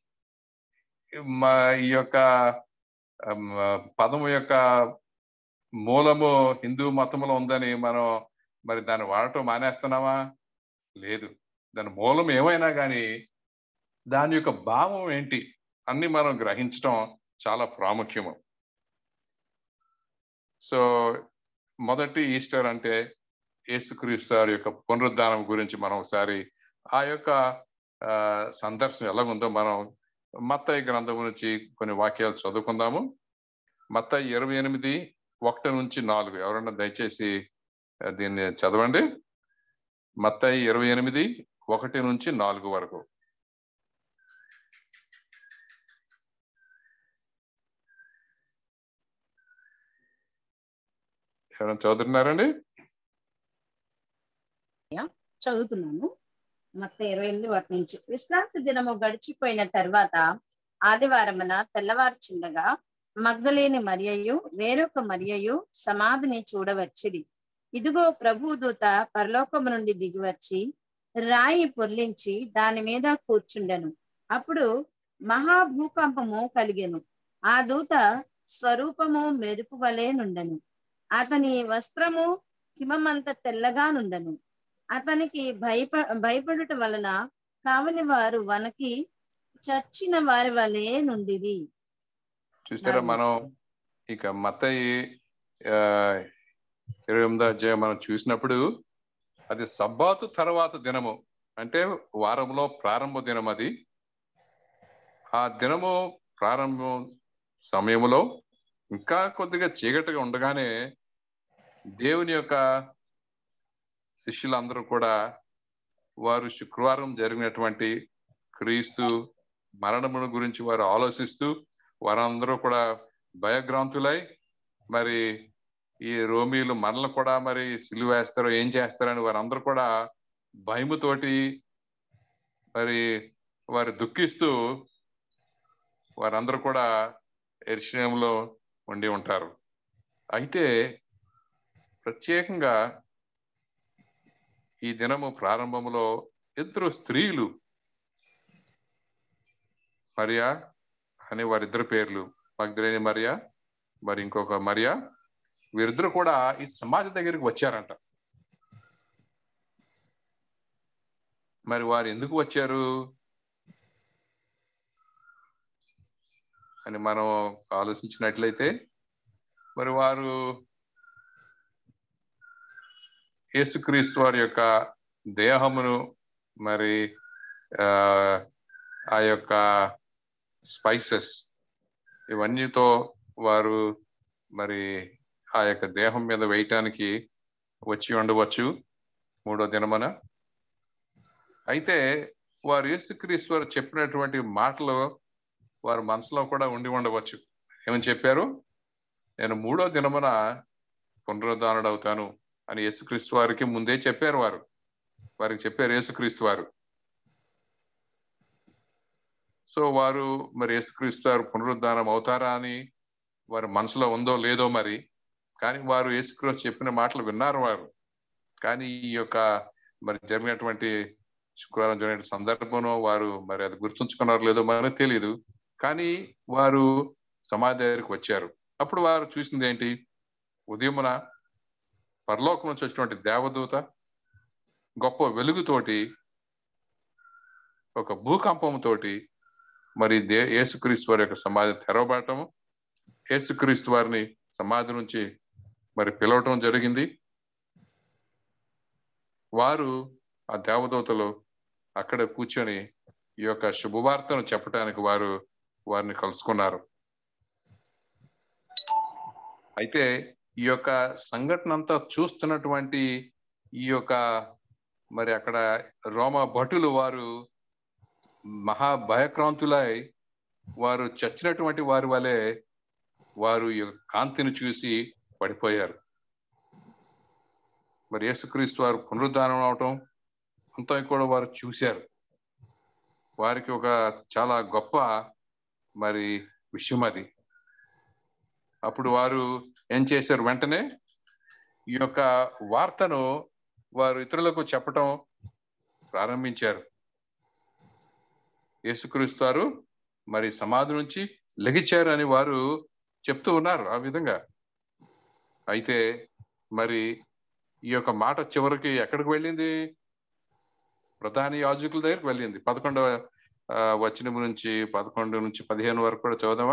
మా ఈ యొక్క పదము యొక్క మూలము హిందూ మతంలో ఉందని మనం మరి దాన్ని వాడటం మానేస్తున్నామా లేదు దాని మూలం ఏమైనా కానీ దాని యొక్క భావం ఏంటి అన్ని మనం గ్రహించడం చాలా ప్రాముఖ్యము సో మొదటి ఈస్టర్ అంటే యేసుక్రీస్తు వారి యొక్క పునరుద్ధానం గురించి మనం ఒకసారి ఆ యొక్క సందర్శనం ఎలాగుందో మనం మత్తయ్య గ్రంథం నుంచి కొన్ని వాక్యాలు చదువుకుందాము మత్తయ్య ఇరవై ఎనిమిది ఒకటి నుంచి నాలుగు ఎవరన్నా దయచేసి దీన్ని చదవండి మత్తయ్య ఇరవై ఎనిమిది ఒకటి నుంచి నాలుగు వరకు ఎవరైనా చదువుతున్నారండి చదువుతున్నాను మొత్తం ఇరవై ఎనిమిది వాటి నుంచి విశ్రాంతి దినము గడిచిపోయిన తర్వాత ఆదివారమున తెల్లవారుచుండగా మగ్ధలేని మరియయు వేరొక మరియయు సమాధిని చూడవచ్చిడి ఇదిగో ప్రభుదూత పరలోకము నుండి దిగివచ్చి రాయి పొర్లించి దాని మీద కూర్చుండెను అప్పుడు మహాభూకంపము కలిగెను ఆ దూత స్వరూపము మెరుపు వలె నుండెను అతని వస్త్రము హిమమంత తెల్లగా నుండెను అతనికి భయప భయపడుట వలన కావలి వారు వనకి చచ్చిన వారి వలె నుండిది చూసారా మనం ఇక మతయి ఇరవై ఎనిమిదో అధ్యాయం మనం చూసినప్పుడు అది సబ్బాతు తర్వాత దినము అంటే వారంలో ప్రారంభ దినం అది ఆ దినము ప్రారంభం సమయంలో ఇంకా కొద్దిగా చీకటిగా ఉండగానే దేవుని యొక్క శిష్యులందరూ కూడా వారు శుక్రవారం జరిగినటువంటి క్రీస్తు మరణమును గురించి వారు ఆలోచిస్తూ వారందరూ కూడా భయగ్రాంతులై మరి ఈ రోమీలు మనల్ని కూడా మరి సిలువ వేస్తారో ఏం చేస్తారని వారందరూ కూడా భయముతోటి మరి వారు దుఃఖిస్తూ వారందరూ కూడా ఎర్షయంలో ఉండి ఉంటారు అయితే ప్రత్యేకంగా ఈ దినము ప్రారంభంలో ఇద్దరు స్త్రీలు మరియా అని వారిద్దరు పేర్లు మగ్ధలేని మరియా మరి ఇంకొక మరియా వీరిద్దరు కూడా ఈ సమాజం దగ్గరికి వచ్చారంట మరి వారు ఎందుకు వచ్చారు అని మనం ఆలోచించినట్లయితే మరి వారు యేసుక్రీస్తు వారి యొక్క దేహమును మరి ఆ యొక్క స్పైసెస్ ఇవన్నీతో వారు మరి ఆ యొక్క దేహం మీద వేయటానికి వచ్చి ఉండవచ్చు మూడో దినమన అయితే వారు యేసుక్రీస్తు వారు చెప్పినటువంటి మాటలు వారి మనసులో కూడా ఉండి ఉండవచ్చు ఏమని చెప్పారు నేను మూడో దినమున పునరుద్ధానుడు అవుతాను అని యేసుక్రీస్తు వారికి ముందే చెప్పారు వారు వారికి చెప్పారు యేసుక్రీస్తు వారు సో వారు మరి యేసుక్రీస్తు వారు పునరుద్ధానం అవుతారా అని వారి మనసులో ఉందో లేదో మరి కానీ వారు యేసుక్రీస్తు చెప్పిన మాటలు విన్నారు వారు కానీ ఈ యొక్క మరి జరిగినటువంటి శుక్రవారం జరిగిన సందర్భంలో వారు మరి అది గుర్తుంచుకున్నారో లేదో మనకు తెలియదు కానీ వారు సమాధి దగ్గరికి వచ్చారు అప్పుడు వారు చూసింది ఏంటి ఉదయమున పరలోకం నుంచి వచ్చినటువంటి దేవదూత గొప్ప వెలుగుతోటి ఒక భూకంపంతోటి మరి దే యేసుక్రీస్తు వారి యొక్క సమాధి తెరవబడటము యేసుక్రీస్తు వారిని సమాధి నుంచి మరి పిలవటం జరిగింది వారు ఆ దేవదూతలు అక్కడ కూర్చొని ఈ యొక్క శుభవార్తను చెప్పడానికి వారు వారిని కలుసుకున్నారు అయితే ఈ యొక్క సంఘటన అంతా చూస్తున్నటువంటి ఈ యొక్క మరి అక్కడ రోమ భటులు వారు మహా భయక్రాంతులై వారు చచ్చినటువంటి వారి వలె వారు ఈ యొక్క కాంతిని చూసి పడిపోయారు మరి యేసుక్రీస్తు వారు పునరుద్ధానం అవటం అంతా కూడా వారు చూశారు వారికి ఒక చాలా గొప్ప మరి విషయం అది అప్పుడు వారు ఏం చేశారు వెంటనే ఈ యొక్క వార్తను వారు ఇతరులకు చెప్పటం ప్రారంభించారు యేసుక్రీస్తు వారు మరి సమాధి నుంచి లెగిచారు అని వారు చెప్తూ ఉన్నారు ఆ విధంగా అయితే మరి ఈ యొక్క మాట చివరికి ఎక్కడికి వెళ్ళింది ప్రధాని యాజకుల దగ్గరికి వెళ్ళింది పదకొండవ ఆ, వచనం నుంచి పదకొండు నుంచి పదిహేను వరకు కూడా చదువుదామా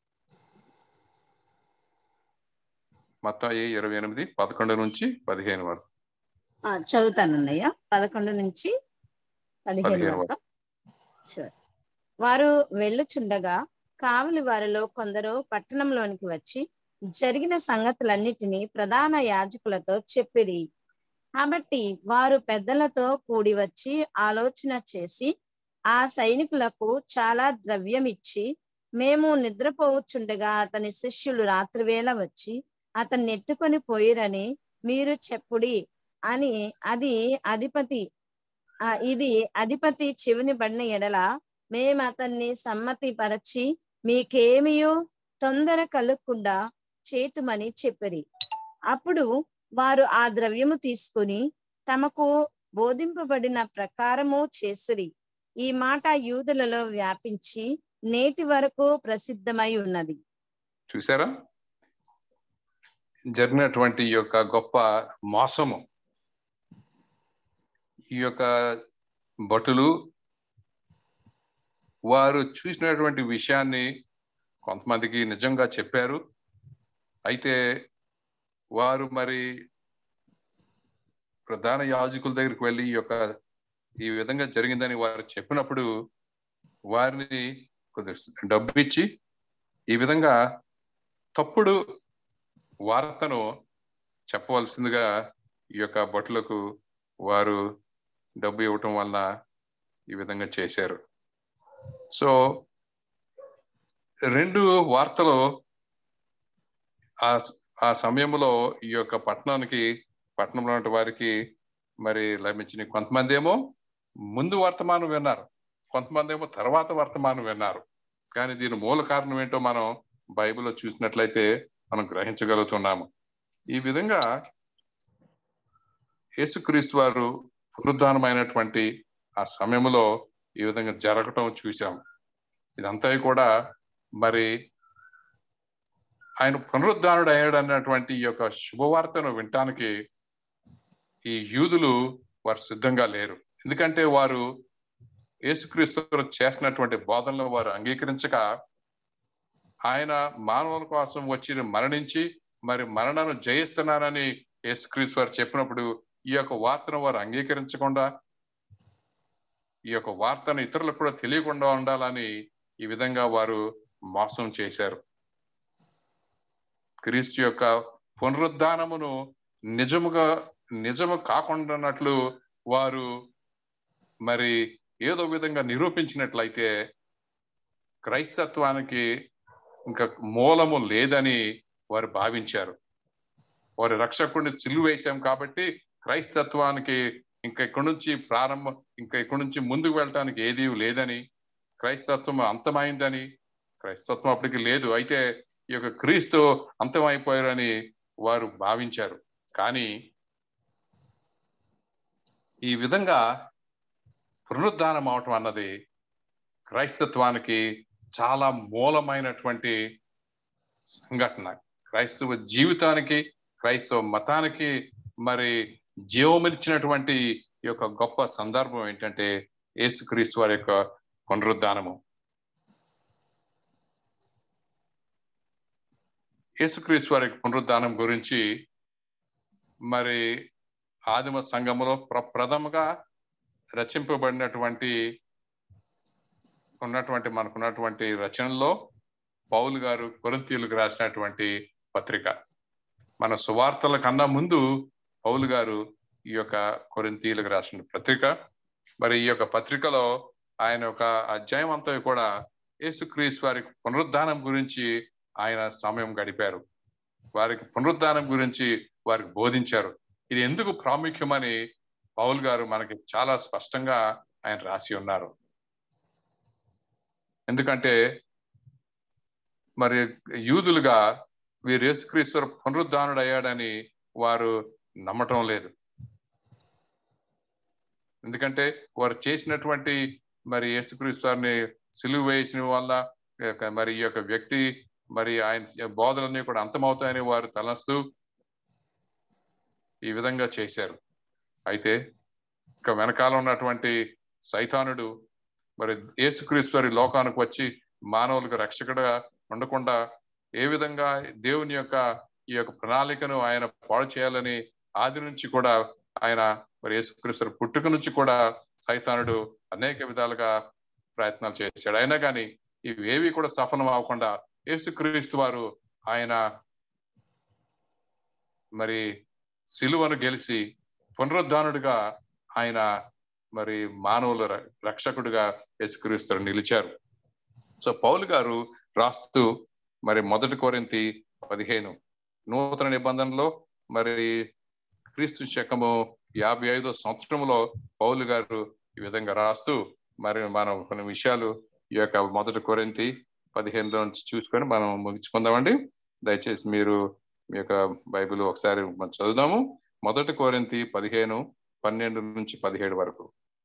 మత్తాయి ఇరవై ఎనిమిది పదకొండు నుంచి పదిహేను వరకు ఆ, చదువుతానన్నయ్య పదకొండు నుంచి పదిహేను పదిహేను వరకు Sure. వారు వెళ్ళుచుండగా కావలి వారిలో కొందరు పట్టణంలోనికి వచ్చి జరిగిన సంగతులన్నిటినీ ప్రధాన యాజకులతో చెప్పిరి కాబట్టి వారు పెద్దలతో కూడి వచ్చి ఆలోచన చేసి ఆ సైనికులకు చాలా ద్రవ్యం ఇచ్చి మేము నిద్రపోవచ్చుండగా అతని శిష్యులు రాత్రివేళ వచ్చి అతన్ని ఎత్తుకొని పోయిరని మీరు చెప్పుడి అని అది అధిపతి ఆ ఇది అధిపతి చెవిని పడిన ఎడల మేము అతన్ని సమ్మతి పరచి మీకేమియో తొందర కలగకుండా చేతుమని చెప్పిరి అప్పుడు వారు ఆ ద్రవ్యము తీసుకుని తమకు బోధింపబడిన ప్రకారము చేసిరి ఈ మాట యూదులలో వ్యాపించి నేటి వరకు ప్రసిద్ధమై ఉన్నది చూసారా జరిగినటువంటి ఈ యొక్క గొప్ప మోసము ఈ యొక్క భటులు వారు చూసినటువంటి విషయాన్ని కొంతమందికి నిజంగా చెప్పారు అయితే వారు మరి ప్రధాన యాజకుల దగ్గరికి వెళ్ళి ఈ యొక్క ఈ విధంగా జరిగిందని వారు చెప్పినప్పుడు వారిని కొద్దిగా డబ్బు ఇచ్చి ఈ విధంగా తప్పుడు వార్తను చెప్పవలసిందిగా ఈ యొక్క భటులకు వారు డబ్బు ఇవ్వటం వలన ఈ విధంగా చేశారు సో రెండు వార్తలు ఆ ఆ సమయంలో ఈ యొక్క పట్టణానికి పట్టణంలో ఉన్న వారికి మరి లభించిన కొంతమంది ఏమో ముందు వర్తమానం విన్నారు కొంతమంది ఏమో తర్వాత వర్తమానం విన్నారు కానీ దీని మూల కారణం ఏంటో మనం బైబిల్లో చూసినట్లయితే మనం గ్రహించగలుగుతున్నాము ఈ విధంగా యేసుక్రీస్తు వారు పునరుద్ధానమైనటువంటి ఆ సమయంలో ఈ విధంగా జరగటం చూసాం ఇదంతా కూడా మరి ఆయన పునరుద్ధానుడు అయ్యాడు అన్నటువంటి ఈ యొక్క శుభవార్తను వినటానికి ఈ యూదులు వారు సిద్ధంగా లేరు ఎందుకంటే వారు యేసుక్రీస్తు చేసినటువంటి బోధనలో వారు అంగీకరించక ఆయన మానవుల కోసం వచ్చి మరణించి మరి మరణను జయిస్తున్నారని యేసుక్రీస్తు వారు చెప్పినప్పుడు ఈ యొక్క వార్తను వారు అంగీకరించకుండా ఈ యొక్క వార్తను ఇతరులకు కూడా తెలియకుండా ఉండాలని ఈ విధంగా వారు మోసం చేశారు క్రీస్తు యొక్క పునరుద్ధానమును నిజముగా నిజము కాకుండాన్నట్లు వారు మరి ఏదో విధంగా నిరూపించినట్లయితే క్రైస్తత్వానికి ఇంకా మూలము లేదని వారు భావించారు వారి రక్షకుడిని సిలువ వేశాం కాబట్టి క్రైస్తత్వానికి ఇంకా ఇక్కడి నుంచి ప్రారంభం ఇంకా ఇక్కడి నుంచి ముందుకు వెళ్ళటానికి ఏదీ లేదని క్రైస్తత్వం అంతమైందని క్రైస్తత్వం అప్పటికి లేదు అయితే ఈ యొక్క క్రీస్తు అంతమైపోయారని వారు భావించారు కానీ ఈ విధంగా పునరుద్ధానం అవటం అన్నది క్రైస్తత్వానికి చాలా మూలమైనటువంటి సంఘటన క్రైస్తవ జీవితానికి క్రైస్తవ మతానికి మరి జీవమిచ్చినటువంటి ఈ యొక్క గొప్ప సందర్భం ఏంటంటే యేసుక్రీస్తు వారి యొక్క పునరుద్ధానము యేసుక్రీస్తు వారి పునరుద్ధానం గురించి మరి ఆదిమ సంఘములో ప్ర ప్రథమగా రచింపబడినటువంటి ఉన్నటువంటి మనకున్నటువంటి రచనలో పౌలు గారు కొరింతీయులకు రాసినటువంటి పత్రిక మన సువార్తల కన్నా ముందు పౌలు గారు ఈ యొక్క కొరింతీయులకు రాసిన పత్రిక మరి ఈ యొక్క పత్రికలో ఆయన ఒక అధ్యాయం అంతా కూడా యేసుక్రీస్తు వారి పునరుద్ధానం గురించి ఆయన సమయం గడిపారు వారికి పునరుద్ధానం గురించి వారికి బోధించారు ఇది ఎందుకు ప్రాముఖ్యమని పౌల్ గారు మనకి చాలా స్పష్టంగా ఆయన రాసి ఉన్నారు ఎందుకంటే మరి యూదులుగా వీరు యేసుక్రీస్తు పునరుద్ధానుడు అయ్యాడని వారు నమ్మటం లేదు ఎందుకంటే వారు చేసినటువంటి మరి యేసుక్రీస్తు వారిని సిలువ వేసిన వల్ల మరి ఈ యొక్క వ్యక్తి మరి ఆయన బోధలన్నీ కూడా అంతమవుతాయని వారు తలస్తూ ఈ విధంగా చేశారు అయితే ఇక వెనకాల ఉన్నటువంటి సైతానుడు మరి యేసుక్రీస్తు వారి లోకానికి వచ్చి మానవులకు రక్షకుడుగా ఉండకుండా ఏ విధంగా దేవుని యొక్క ఈ యొక్క ప్రణాళికను ఆయన పాడు చేయాలని ఆది నుంచి కూడా ఆయన మరి యేసుక్రీస్తు పుట్టుక నుంచి కూడా సైతానుడు అనేక విధాలుగా ప్రయత్నాలు చేశాడు అయినా కానీ ఇవేవి కూడా సఫలం అవ్వకుండా యేసుక్రీస్తు వారు ఆయన మరి సిలువను గెలిచి పునరుద్ధానుడిగా ఆయన మరి మానవుల రక్షకుడిగా యేసుక్రీస్తు నిలిచారు సో పౌలు గారు రాస్తూ మరి మొదటి కోరింతి పదిహేను నూతన నిబంధనలో మరి క్రీస్తు శకము యాభై ఐదో సంవత్సరంలో పౌలు గారు ఈ విధంగా రాస్తూ మరి మనం కొన్ని విషయాలు ఈ యొక్క మొదటి కొరింతి పదిహేనులో నుంచి చూసుకొని మనం ముగించుకుందామండి దయచేసి మీరు మీ యొక్క బైబిల్ ఒకసారి మనం చదువుదాము మొదటి కోరింతి పదిహేను పన్నెండు నుంచి పదిహేడు వరకు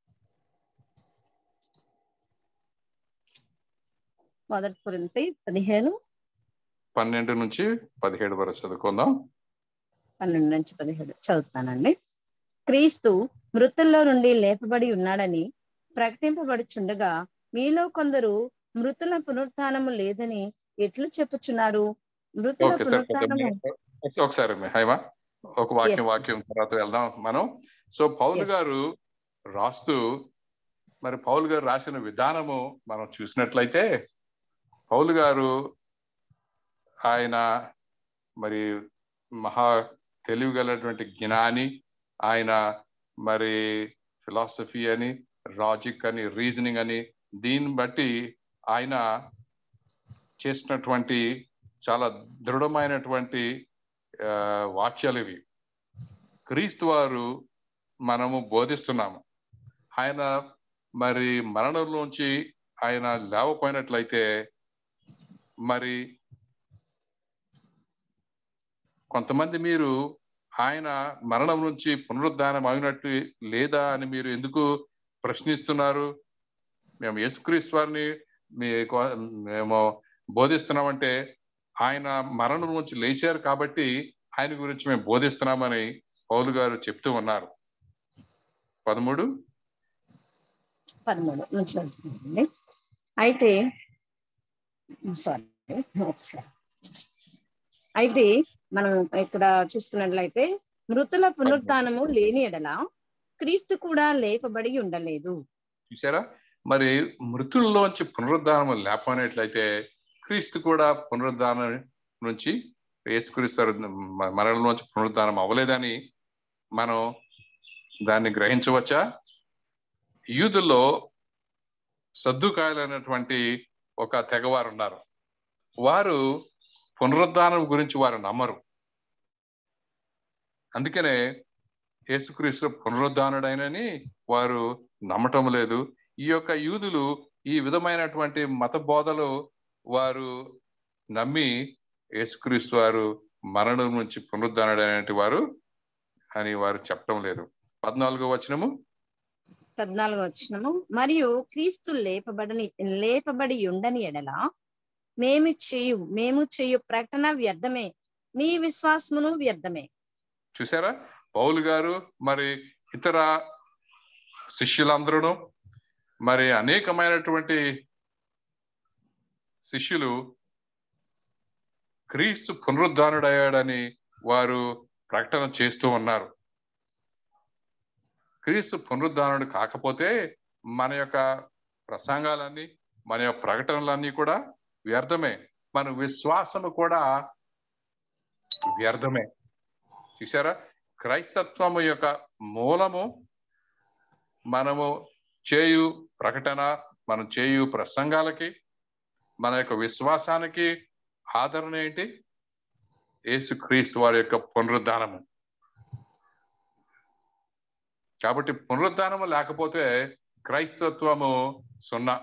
మొదటి కొరింథీ పదిహేను పన్నెండు నుంచి పదిహేడు వరకు చదువుకుందాం పన్నెండు నుంచి పదిహేడు చదువుతానండి క్రీస్తు మృతుల్లో నుండి లేపబడి ఉన్నాడని ప్రకటింపబడుచుండగా మీలో కొందరు మృతుల పునరుత్నము లేదని ఎట్లు చెప్పుచున్నారు మృతుల ఓకే సార్ పునరుత్నము ఒకసారి హైమా ఒక వాక్యం Yes. వాక్యం తర్వాత వెళ్దాం మనం సో పౌలు Yes. గారు రాస్తూ మరి పౌలు గారు రాసిన విధానము మనం చూసినట్లయితే పౌలు గారు ఆయన మరి మహా తెలివిగలటువంటి జ్ఞాని ఆయన మరి ఫిలాసఫీ అని లాజిక్ అని రీజనింగ్ అని దీన్ని బట్టి ఆయన చేసినటువంటి చాలా దృఢమైనటువంటి ఆ, వాక్యాలు ఇవి క్రీస్తు వారు మనము బోధిస్తున్నాము ఆయన మరి మరణంలోంచి ఆయన లేవపోయినట్లయితే మరి కొంతమంది మీరు ఆయన మరణం నుంచి పునరుద్ధానం అయినట్టు లేదా అని మీరు ఎందుకు ప్రశ్నిస్తున్నారు మేము యేసుక్రీస్తు వారిని మీ మేము బోధిస్తున్నామంటే ఆయన మరణం నుంచి లేచారు కాబట్టి ఆయన గురించి మేము బోధిస్తున్నామని పౌలు గారు చెప్తూ ఉన్నారు పదమూడు పదమూడు నుంచి చదువుతున్నానండి అయితే సారీ ఒకసారి అయితే మనం ఇక్కడ చూస్తున్నట్లయితే మృతుల పునరుత్నము లేని ఎడల క్రీస్తు కూడా లేపబడి ఉండలేదు చూసారా మరి మృతుల్లోంచి పునరుద్ధానం లేపనట్లయితే క్రీస్తు కూడా పునరుద్ధానం నుంచి యేసుక్రీస్తు మ- మరణంలోంచి పునరుద్ధానం అవ్వలేదని మనం దాన్ని గ్రహించవచ్చా యూదుల్లో సద్దుకాయలు అనేటువంటి ఒక తెగవారు ఉన్నారు వారు పునరుద్ధానం గురించి వారు నమ్మరు అందుకనే యేసుక్రీస్తు పునరుద్ధానుడైనని వారు నమ్మటం లేదు ఈ యొక్క యూదులు ఈ విధమైనటువంటి మత బోధలు వారు నమ్మి యేసుక్రీస్తు వారు మరణం నుంచి పునరుద్ధరణుడైనటువంటి వారు అని వారు చెప్పడం లేదు పద్నాలుగో వచనము పద్నాలుగో వచ్చినము మరియు క్రీస్తు లేపబడని లేపబడి ఉండని ఎడల మేము చేయు మేము చేయు ప్రకటన వ్యర్థమే మీ విశ్వాసమును వ్యర్థమే చూసారా పౌలు గారు మరి ఇతర శిష్యులందరూ మరి అనేకమైనటువంటి శిష్యులు క్రీస్తు పునరుద్ధానుడయ్యాడని వారు ప్రకటన చేస్తూ ఉన్నారు క్రీస్తు పునరుద్ధానుడు కాకపోతే మన యొక్క ప్రసంగాలన్నీ మన యొక్క ప్రకటనలన్నీ కూడా వ్యర్థమే మన విశ్వాసము కూడా వ్యర్థమే చూసారా క్రైస్తత్వము యొక్క మూలము మనము చేయు ప్రకటన మనం చేయు ప్రసంగాలకి మన యొక్క విశ్వాసానికి ఆదరణ ఏంటి యేసు క్రీస్తు వారి యొక్క పునరుద్ధానము కాబట్టి పునరుద్ధానము లేకపోతే క్రైస్తత్వము సున్నా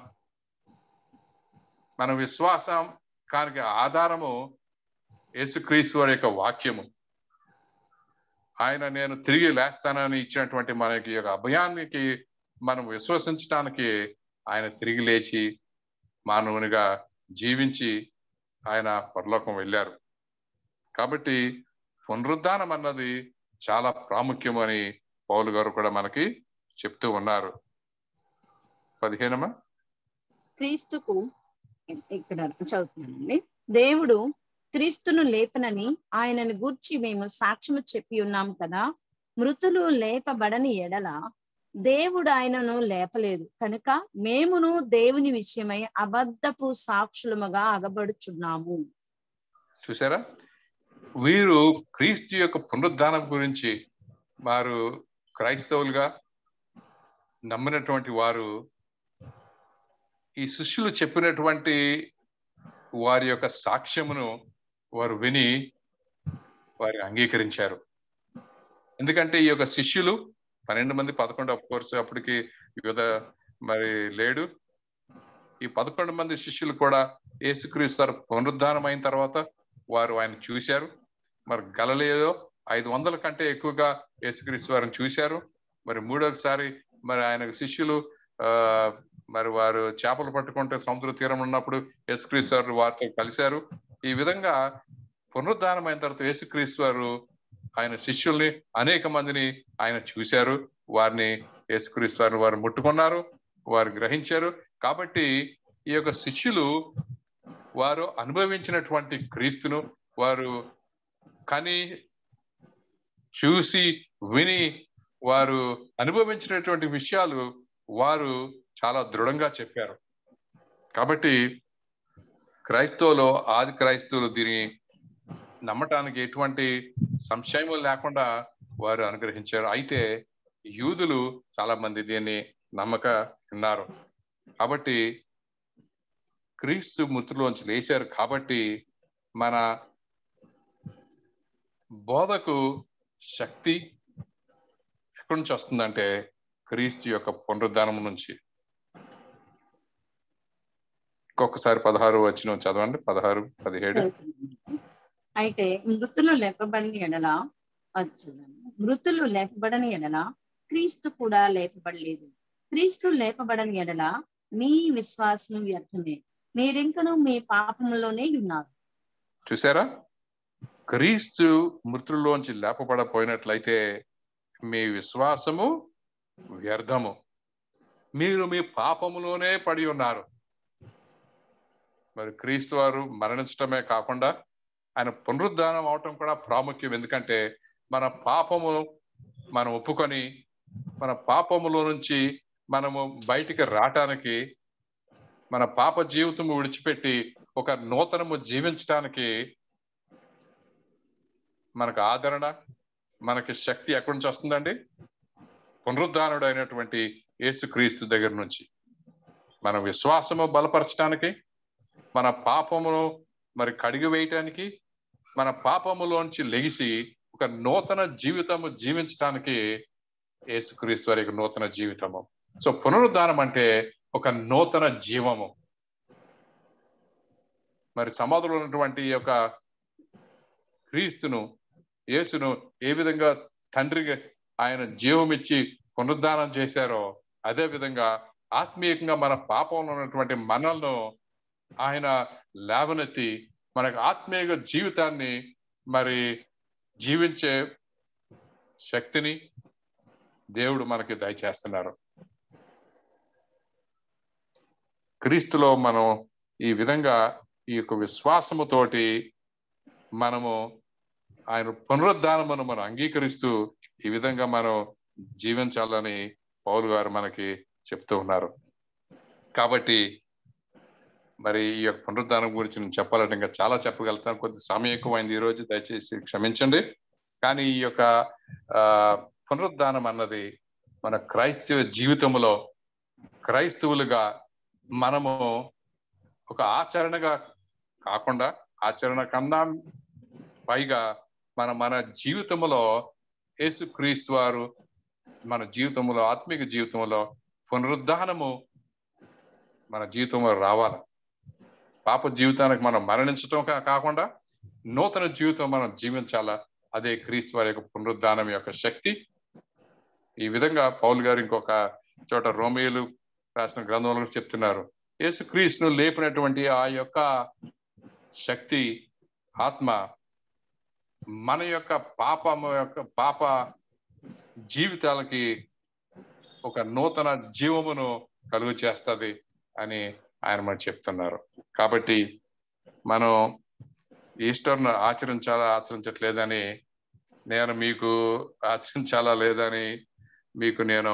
మన విశ్వాసం కానికి ఆధారము యేసుక్రీస్తు వారి యొక్క వాక్యము ఆయన నేను తిరిగి లేస్తానని ఇచ్చినటువంటి మనకి యొక్క అభయానికి మనం విశ్వసించడానికి ఆయన తిరిగి లేచి మానవునిగా జీవించి ఆయన పరలోకం వెళ్ళారు కాబట్టి పునరుద్ధానం అన్నది చాలా ప్రాముఖ్యమని పౌలు గారు కూడా మనకి చెప్తూ ఉన్నారు పదిహేనమా క్రీస్తుకు ఇక్కడ చదువుతున్నానండి దేవుడు క్రీస్తును లేపనని ఆయనను గూర్చి మేము సాక్ష్యము చెప్పి ఉన్నాం కదా మృతులు లేపబడని ఎడల దేవుడు ఆయనను లేపలేదు కనుక మేమును దేవుని విషయమై అబద్ధపు సాక్షులముగా అగబడుచున్నాము చూసారా వీరు క్రీస్తు యొక్క పునరుద్ధానం గురించి వారు క్రైస్తవులుగా నమ్మినటువంటి వారు ఈ శిష్యులు చెప్పినటువంటి వారి యొక్క సాక్ష్యమును వారు విని వారు అంగీకరించారు ఎందుకంటే ఈ యొక్క శిష్యులు పన్నెండు మంది పదకొండు అఫ్ కోర్స్ అప్పటికి యువత మరి లేడు ఈ పదకొండు మంది శిష్యులు కూడా యేసుక్రీస్తు పునరుద్ధానం అయిన తర్వాత వారు ఆయన చూశారు మరి గలలేదో ఐదు వందల కంటే ఎక్కువగా యేసుక్రీస్తు వారిని చూశారు మరి మూడోసారి మరి ఆయన శిష్యులు ఆ మరి వారు చేపలు పట్టుకుంటే సముద్ర తీరం ఉన్నప్పుడు యేసుక్రీస్తు వారు వారితో కలిశారు ఈ విధంగా పునరుద్ధానం అయిన తర్వాత యేసుక్రీస్తు వారు ఆయన శిష్యుల్ని అనేక మందిని ఆయన చూశారు వారిని యేసుక్రీస్తు వారిని వారు ముట్టుకున్నారు వారు గ్రహించారు కాబట్టి ఈ యొక్క శిష్యులు వారు అనుభవించినటువంటి క్రీస్తును వారు కని చూసి విని వారు అనుభవించినటువంటి విషయాలు వారు చాలా దృఢంగా చెప్పారు కాబట్టి క్రైస్తవులో ఆది క్రైస్తవులు దీని నమ్మటానికి ఎటువంటి సంశయం లేకుండా వారు అనుగ్రహించారు అయితే యూదులు చాలా మంది దీన్ని నమ్మక ఉన్నారు కాబట్టి క్రీస్తు మృతులోంచి లేచారు కాబట్టి మన బోధకు శక్తి ఎక్కడి నుంచి వస్తుందంటే క్రీస్తు యొక్క పునరుద్ధానం నుంచి ఇంకొకసారి పదహారు వచ్చిన చదవండి పదహారు పదిహేడు అయితే మృతులు లేపబడిన ఎడల అది చూడండి. మృతులు లేపబడని ఎడల క్రీస్తు కూడా లేపబడలేదు క్రీస్తు లేపబడని ఎడల మీ విశ్వాసం వ్యర్థమే మీరింకను మీ పాపములోనే ఉన్నారు చూసారా క్రీస్తు మృతుల్లోంచి లేపబడపోయినట్లయితే మీ విశ్వాసము వ్యర్థము మీరు మీ పాపములోనే పడి ఉన్నారు మరి క్రీస్తు వారు మరణించటమే కాకుండా ఆయన పునరుద్ధానం అవటం కూడా ప్రాముఖ్యం ఎందుకంటే మన పాపము మనం ఒప్పుకొని మన పాపములో నుంచి మనము బయటికి రావటానికి మన పాప జీవితము విడిచిపెట్టి ఒక నూతనము జీవించడానికి మనకు ఆదరణ మనకి శక్తి ఎక్కడి నుంచి వస్తుందండి పునరుద్ధానుడు అయినటువంటి యేసుక్రీస్తు దగ్గర నుంచి మన విశ్వాసము బలపరచడానికి మన పాపమును మరి కడిగి వేయటానికి మన పాపములోంచి లెగిసి ఒక నూతన జీవితము జీవించడానికి యేసుక్రీస్తు వారి యొక్క నూతన జీవితము సో పునరుద్ధానం అంటే ఒక నూతన జీవము మరి సమాధులు ఉన్నటువంటి ఈ యొక్క క్రీస్తును యేసును ఏ విధంగా తండ్రికి ఆయన జీవం ఇచ్చి పునరుద్ధానం చేశారో అదే విధంగా ఆత్మీయంగా మన పాపంలో ఉన్నటువంటి మనల్ని ఆయన లేవనెత్తి మనకు ఆత్మీయ జీవితాన్ని మరి జీవించే శక్తిని దేవుడు మనకి దయచేస్తున్నారు క్రీస్తులో మనం ఈ విధంగా ఈ యొక్క విశ్వాసముతోటి మనము ఆయన పునరుద్ధానమును మనం అంగీకరిస్తూ ఈ విధంగా మనం జీవించాలని పౌలు గారు మనకి చెప్తూ ఉన్నారు కాబట్టి మరి ఈ యొక్క పునరుద్ధానం గురించి నేను చెప్పాలంటే ఇంకా చాలా చెప్పగలుగుతాను కొద్ది సమయం ఎక్కువైంది ఈ రోజు దయచేసి క్షమించండి కానీ ఈ యొక్క ఆ పునరుద్ధానం అన్నది మన క్రైస్తవ జీవితంలో క్రైస్తవులుగా మనము ఒక ఆచరణగా కాకుండా ఆచరణ కన్నా పైగా మన మన జీవితంలో యేసుక్రీస్తు వారు మన జీవితంలో ఆత్మిక జీవితంలో పునరుద్ధానము మన జీవితంలో రావాలి పాప జీవితానికి మనం మరణించటం కా- కాకుండా నూతన జీవితం మనం జీవించాలా అదే క్రీస్తు వారి యొక్క పునరుద్ధానం యొక్క శక్తి ఈ విధంగా పౌల్ గారు ఇంకొక చోట రోమియోలు రాసిన గ్రంథంలో చెప్తున్నారు యేసు క్రీస్తును లేపినటువంటి ఆ యొక్క శక్తి ఆత్మ మన యొక్క పాపము యొక్క పాప జీవితాలకి ఒక నూతన జీవమును కలుగు చేస్తుంది అని ఆయన మనకు చెప్తున్నారు కాబట్టి మనం ఈస్టర్ను ఆచరించాలా ఆచరించట్లేదని నేను మీకు ఆచరించాలా లేదని మీకు నేను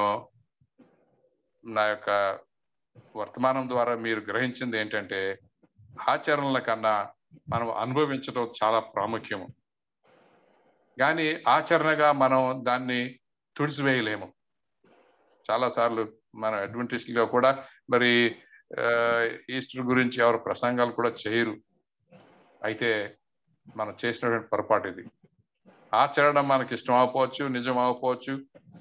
నా యొక్క వర్తమానం ద్వారా మీరు గ్రహించింది ఏంటంటే ఆచరణల కన్నా మనం అనుభవించడం చాలా ప్రాముఖ్యము కానీ ఆచరణగా మనం దాన్ని తుడిసివేయలేము చాలా సార్లు మన అడ్వెంటిస్ట్గా కూడా మరి ఆ, ఈస్టర్ గురించి ఎవరు ప్రసంగాలు కూడా చేయరు అయితే మనం చేసినటువంటి పొరపాటు ఇది ఆచరణ మనకి ఇష్టం అవ్వకపోవచ్చు నిజం అవ్వకపోవచ్చు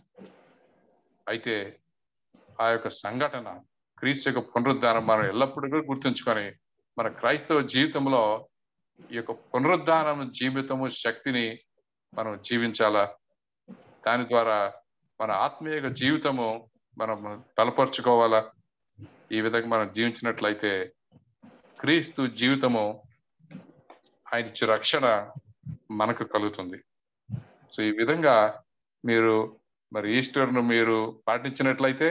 అయితే ఆ యొక్క సంఘటన క్రీస్తు యొక్క పునరుద్ధానం మనం ఎల్లప్పుడూ కూడా గుర్తుంచుకొని మన క్రైస్తవ జీవితంలో ఈ యొక్క పునరుద్ధానం జీవితము శక్తిని మనం జీవించాలా దాని ద్వారా మన ఆత్మీయ జీవితము మనం బలపరుచుకోవాలా ఈ విధంగా మనం జీవించినట్లయితే క్రీస్తు జీవితము ఆయన ఇచ్చే రక్షణ మనకు కలుగుతుంది సో ఈ విధంగా మీరు మరి ఈస్టర్ను మీరు పాటించినట్లయితే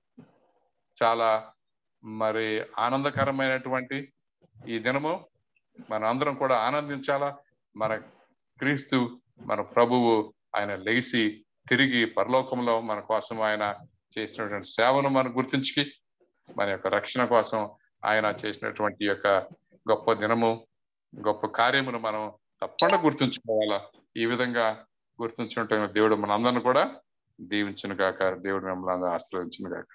చాలా మరి ఆనందకరమైనటువంటి ఈ దినము మన అందరం కూడా ఆనందించాలా మన క్రీస్తు మన ప్రభువు ఆయన లేచి తిరిగి పరలోకంలో మన కోసం ఆయన చేసినటువంటి సేవను మనం గుర్తించి మన యొక్క రక్షణ కోసం ఆయన చేసినటువంటి ఈ యొక్క గొప్ప దినము గొప్ప కార్యమును మనం తప్పకుండా గుర్తుంచుకోవాలా ఈ విధంగా గుర్తుంచుకుంటున్న దేవుడు మనందరిని కూడా దీవించును గాక దేవుడు మిమ్మల్ని అందరూ ఆశీర్వదించును గాక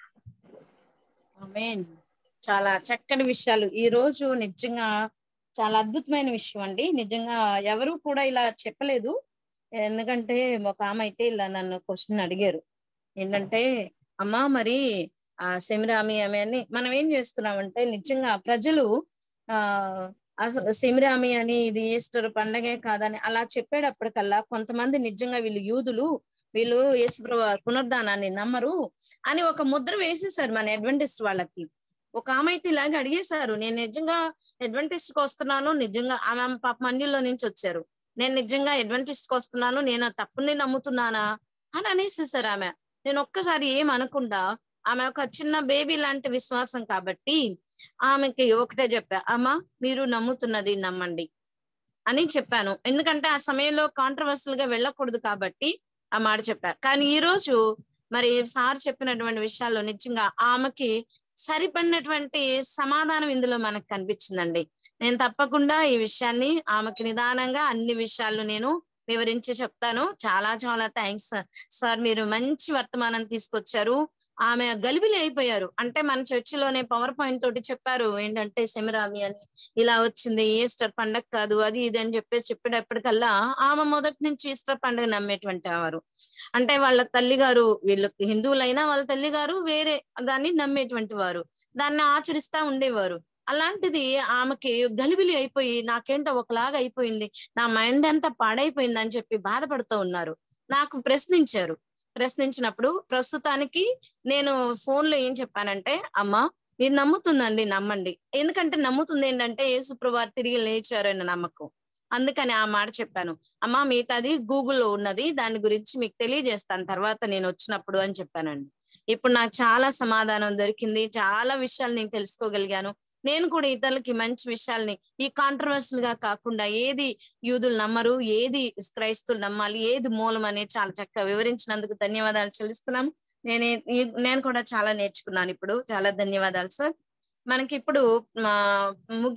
ఆమేన్ చాలా చక్కటి విషయాలు ఈ రోజు నిజంగా చాలా అద్భుతమైన విషయం అండి నిజంగా ఎవరు కూడా ఇలా చెప్పలేదు ఎందుకంటే ఒక ఆమె అయితే ఇలా నన్ను క్వశ్చన్ అడిగారు ఏంటంటే అమ్మా మరి ఆ సెమిరామి ఆమె అని మనం ఏం చేస్తున్నామంటే నిజంగా ప్రజలు ఆ అసలు సెమిరామి అని ఇది ఈస్టర్ పండగే కాదని అలా చెప్పేటప్పటికల్లా కొంతమంది నిజంగా వీళ్ళు యూదులు వీళ్ళు యేసు పునరుద్ధానాన్ని నమ్మరు అని ఒక ముద్ర వేసేసారు మన అడ్వెంటిస్ట్ వాళ్ళకి ఒక ఆమె అయితే ఇలాగ అడిగేశారు నేను నిజంగా అడ్వెంటిస్ట్ కి వస్తున్నాను నిజంగా ఆమె పాప మండ్యుల్లో నుంచి వచ్చారు నేను నిజంగా అడ్వెంటిస్ట్ కి వస్తున్నాను నేను ఆ తప్పుని నమ్ముతున్నానా అని అనేసేసారు ఆమె నేను ఒక్కసారి ఏం అనకుండా ఆమె ఒక చిన్న బేబీ లాంటి విశ్వాసం కాబట్టి ఆమెకి ఒకటే చెప్పా అమ్మా మీరు నమ్ముతున్నది నమ్మండి అని చెప్పాను ఎందుకంటే ఆ సమయంలో కాంట్రవర్సల్ గా వెళ్ళకూడదు కాబట్టి ఆ మాట చెప్పారు కానీ ఈ రోజు మరి సార్ చెప్పినటువంటి విషయాల్లో నిజంగా ఆమెకి సరిపడినటువంటి సమాధానం ఇందులో మనకు కనిపించిందండి నేను తప్పకుండా ఈ విషయాన్ని ఆమెకి నిదానంగా అన్ని విషయాలు నేను వివరించి చెప్తాను చాలా చాలా థ్యాంక్స్ సార్ మీరు మంచి వర్తమానం తీసుకొచ్చారు ఆమె గలిబిలి అయిపోయారు అంటే మన చర్చిలోనే పవర్ పాయింట్ తోటి చెప్పారు ఏంటంటే సెమిరామి అని ఇలా వచ్చింది ఈస్టర్ పండగ కాదు అది ఇది అని చెప్పేసి చెప్పేటప్పటికల్లా ఆమె మొదటి నుంచి ఈస్టర్ పండుగ నమ్మేటువంటి వారు అంటే వాళ్ళ తల్లి గారు వీళ్ళకి హిందువులైనా వాళ్ళ తల్లి గారు వేరే దాన్ని నమ్మేటువంటి వారు దాన్ని ఆచరిస్తా ఉండేవారు అలాంటిది ఆమెకి గలిబిలి అయిపోయి నాకేంటో ఒకలాగా అయిపోయింది నా మైండ్ అంతా పాడైపోయింది అని చెప్పి బాధపడుతూ ఉన్నారు నాకు ప్రశ్నించారు ప్రశ్నించినప్పుడు ప్రస్తుతానికి నేను ఫోన్ లో ఏం చెప్పానంటే అమ్మా మీరు నమ్ముతుందండి నమ్మండి ఎందుకంటే నమ్ముతుంది ఏంటంటే యేసుప్రభు తిరిగి లేచారు అన్న నమ్మకం అందుకని ఆ మాట చెప్పాను అమ్మా మిగతాది గూగుల్లో ఉన్నది దాని గురించి మీకు తెలియజేస్తాను తర్వాత నేను వచ్చినప్పుడు అని చెప్పానండి ఇప్పుడు నాకు చాలా సమాధానం దొరికింది చాలా విషయాలు నేను తెలుసుకోగలిగాను నేను కూడా ఇతరులకి మంచి విషయాల్ని ఈ కాంట్రవర్సల్ గా కాకుండా ఏది యూదులు నమ్మరు ఏది క్రైస్తులు నమ్మాలి ఏది మూలం అనేది చాలా చక్కగా వివరించినందుకు ధన్యవాదాలు చెల్లిస్తున్నాను నేనే ఈ- నేను కూడా చాలా నేర్చుకున్నాను ఇప్పుడు చాలా ధన్యవాదాలు సార్ మనకి ఇప్పుడు మా